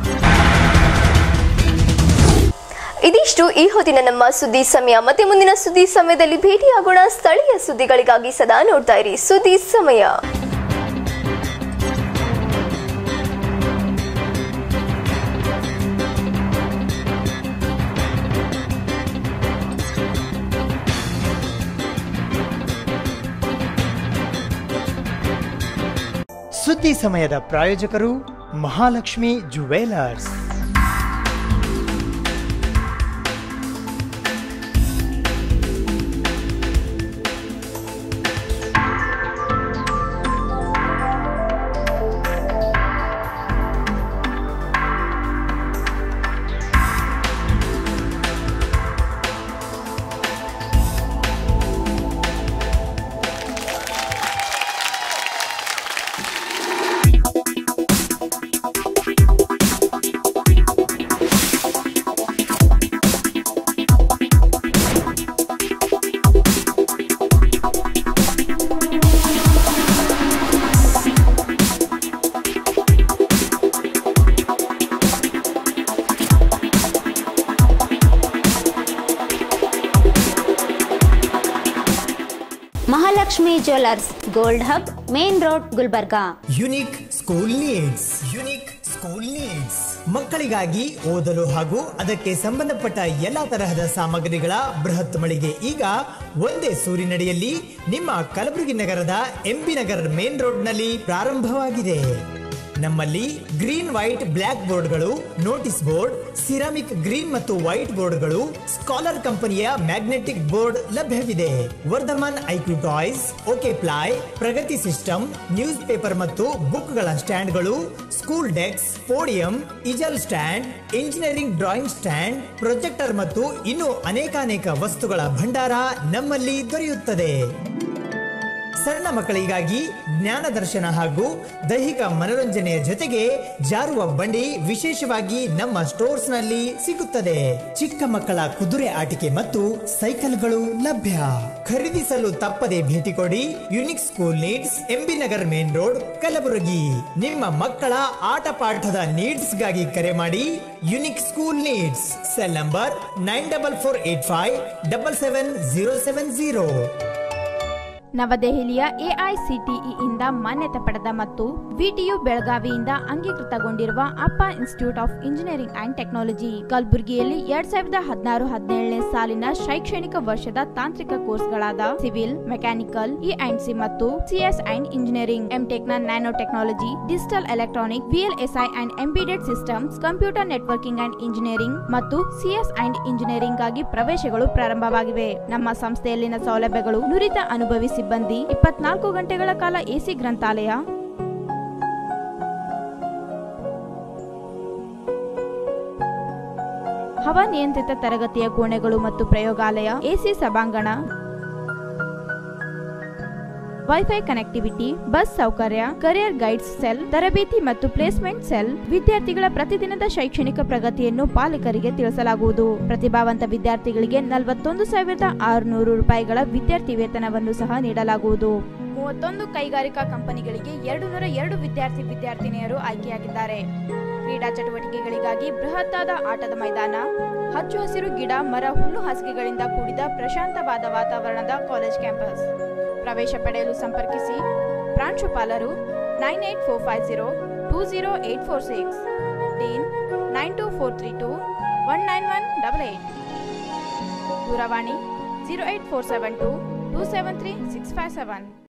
ಇದಿಷ್ಟು ಈ ಹೊತ್ತಿನ ನಮ್ಮ ಸುದ್ದಿ ಸಮಯ ಮತ್ತೆ ಮುಂದಿನ ಸುದ್ದಿ ಸಮಯದಲ್ಲಿ ಭೇಟಿಯಾಗೋಣ ಸ್ಥಳೀಯ ಸುದ್ದಿಗಳಿಗಾಗಿ ಸದಾ ನೋಡ್ತಾ ಇರಿ ಸುದ್ದಿ ಸಮಯ ಸುದ್ದಿ ಸಮಯದ ಪ್ರಾಯೋಜಕರು Mahalakshmi jewellers Mahalakshmi jewellers gold hub main road Gulbarga unique school needs unique school needs ಮಕ್ಕಳಿಗಾಗಿ ಓದಲು ಹಾಗೂ ಅದಕ್ಕೆ ಸಂಬಂಧಪಟ್ಟ ಎಲ್ಲಾ ತರಹದ ಸಾಮಗ್ರಿಗಳ ಬೃಹತ್ ಮಳಿಗೆ ಈಗ ಒಂದೇ ಸೂರಿನಡಿಯಲ್ಲಿ ನಿಮ್ಮ ಕಲಬುರಗಿ ನಗರದ ಎಂಬಿ ನಗರ್ ಮೇನ್ ರೋಡ್ನಲ್ಲಿ ಪ್ರಾರಂಭವಾಗಿದೆ ನಮ್ಮಲ್ಲಿ ಗ್ರೀನ್ ವೈಟ್ ಬ್ಲ್ಯಾಕ್ ಬೋರ್ಡ್ಗಳು ನೋಟಿಸ್ ಬೋರ್ಡ್ ಸಿರಾಮಿಕ್ ಗ್ರೀನ್ ಮತ್ತು ವೈಟ್ ಬೋರ್ಡ್ಗಳು ಸ್ಕಾಲರ್ ಕಂಪನಿಯ ಮ್ಯಾಗ್ನೆಟಿಕ್ ಬೋರ್ಡ್ ಲಭ್ಯವಿದೆ Vardhaman IQ toys okay ply Pragati system news paper ಮತ್ತು ಬುಕ್ಗಳ ಸ್ಟ್ಯಾಂಡ್ಗಳು school desk podium easel stand engineering drawing stand projector ಮತ್ತು ಇನ್ನು ಅನೇಕಾನೇಕ ವಸ್ತುಗಳ ಭಂಡಾರ ನಮ್ಮಲ್ಲಿ ದೊರೆಯುತ್ತದೆ ಸಣ್ಣ ಮಕ್ಕಳಿಗಾಗಿ ಜ್ಞಾನ ದರ್ಶನ ಹಾಗೂ ದೈಹಿಕ ಮನೋರಂಜನೆಯ ಜೊತೆಗೆ ಜಾರುವ ಬಂಡಿ ವಿಶೇಷವಾಗಿ ನಮ್ಮ ಸ್ಟೋರ್ಸ್ ನಲ್ಲಿ ಸಿಗುತ್ತದೆ ಚಿಕ್ಕ ಮಕ್ಕಳ ಕುದುರೆ ಆಟಿಕೆ ಮತ್ತು ಸೈಕಲ್ಗಳು ಲಭ್ಯ ಖರೀದಿಸಲು ತಪ್ಪದೆ ಭೇಟಿ ಕೊಡಿ unique school needs MB Nagar main road Kalaburagi ನಿಮ್ಮ ಮಕ್ಕಳ ಆಟ ಪಾಠದ ನೀಡ್ಸ್ ಗಾಗಿ ಕರೆ ಮಾಡಿ unique school needs cell number nine double four eight five double seven zero seven zero ನವದೆಹಲಿಯ ಎಐಸಿಟಿಇ ಇಂದ ಮಾನ್ಯತೆ ಪಡೆದ ಮತ್ತು ವಿಟಿಯು ಬೆಳಗಾವಿಯಿಂದ ಅಂಗೀಕೃತಗೊಂಡಿರುವ Appa institute of engineering and technology ಕಲಬುರಗಿಯಲ್ಲಿ ಎರಡ್ ಸಾವಿರದ ಹದಿನಾರು ಹದಿನೇಳನೇ ಸಾಲಿನ ಶೈಕ್ಷಣಿಕ ವರ್ಷದ ತಾಂತ್ರಿಕ ಕೋರ್ಸ್ಗಳಾದ civil mechanical E and C ಮತ್ತು ಸಿಎಸ್ ಅಂಡ್ ಇಂಜಿನಿಯರಿಂಗ್ ಎಂಟೆಕ್ ನ nano technology digital electronic VLSI and embedded systems computer networking and engineering ಮತ್ತು ಸಿಎಸ್ ಅಂಡ್ ಇಂಜಿನಿಯರಿಂಗ್ ಗಾಗಿ ಪ್ರವೇಶಗಳು ಪ್ರಾರಂಭವಾಗಿವೆ ನಮ್ಮ ಸಂಸ್ಥೆಯಲ್ಲಿನ ಸೌಲಭ್ಯಗಳು ನುರಿತ ಅನುಭವಿ ಸಿಬ್ಬಂದಿ ಇಪ್ಪತ್ನಾಲ್ಕು ಗಂಟೆಗಳ ಕಾಲ ಎಸಿ ಗ್ರಂಥಾಲಯ ಹವಾನಿಯಂತ್ರಿತ ತರಗತಿಯ ಕೋಣೆಗಳು ಮತ್ತು ಪ್ರಯೋಗಾಲಯ ಎಸಿ ಸಭಾಂಗಣ ವೈಫೈ ಕನೆಕ್ಟಿವಿಟಿ ಬಸ್ ಸೌಕರ್ಯ ಕರಿಯರ್ ಗೈಡ್ಸ್ ಸೆಲ್ ತರಬೇತಿ ಮತ್ತು ಪ್ಲೇಸ್ಮೆಂಟ್ ಸೆಲ್ ವಿದ್ಯಾರ್ಥಿಗಳ ಪ್ರತಿದಿನದ ಶೈಕ್ಷಣಿಕ ಪ್ರಗತಿಯನ್ನು ಪಾಲಕರಿಗೆ ತಿಳಿಸಲಾಗುವುದು ಪ್ರತಿಭಾವಂತ ವಿದ್ಯಾರ್ಥಿಗಳಿಗೆ ನಲವತ್ತೊಂದು ಸಾವಿರದ ಆರುನೂರು ರೂಪಾಯಿಗಳ ವಿದ್ಯಾರ್ಥಿ ವೇತನವನ್ನು ಸಹ ನೀಡಲಾಗುವುದು ಮೂವತ್ತೊಂದು ಕೈಗಾರಿಕಾ ಕಂಪನಿಗಳಿಗೆ ಎರಡು ನೂರ ಎರಡು ವಿದ್ಯಾರ್ಥಿ ವಿದ್ಯಾರ್ಥಿನಿಯರು ಆಯ್ಕೆಯಾಗಿದ್ದಾರೆ ಕ್ರೀಡಾ ಚಟುವಟಿಕೆಗಳಿಗಾಗಿ ಬೃಹತ್ತಾದ ಆಟದ ಮೈದಾನ ಹಚ್ಚು ಹಸಿರು ಗಿಡ ಮರ ಹುಲ್ಲು ಹಾಸಿಗೆಗಳಿಂದ ಕೂಡಿದ ಪ್ರಶಾಂತವಾದ ವಾತಾವರಣದ ಕಾಲೇಜ್ ಕ್ಯಾಂಪಸ್ ಪ್ರವೇಶ ಪಡೆಯಲು ಸಂಪರ್ಕಿಸಿ ಪ್ರಾಂಶುಪಾಲರು nine eight four five zero two zero eight four six dean nine two four three two one nine one double eight ದೂರವಾಣಿ zero eight four seven two two seven three six five seven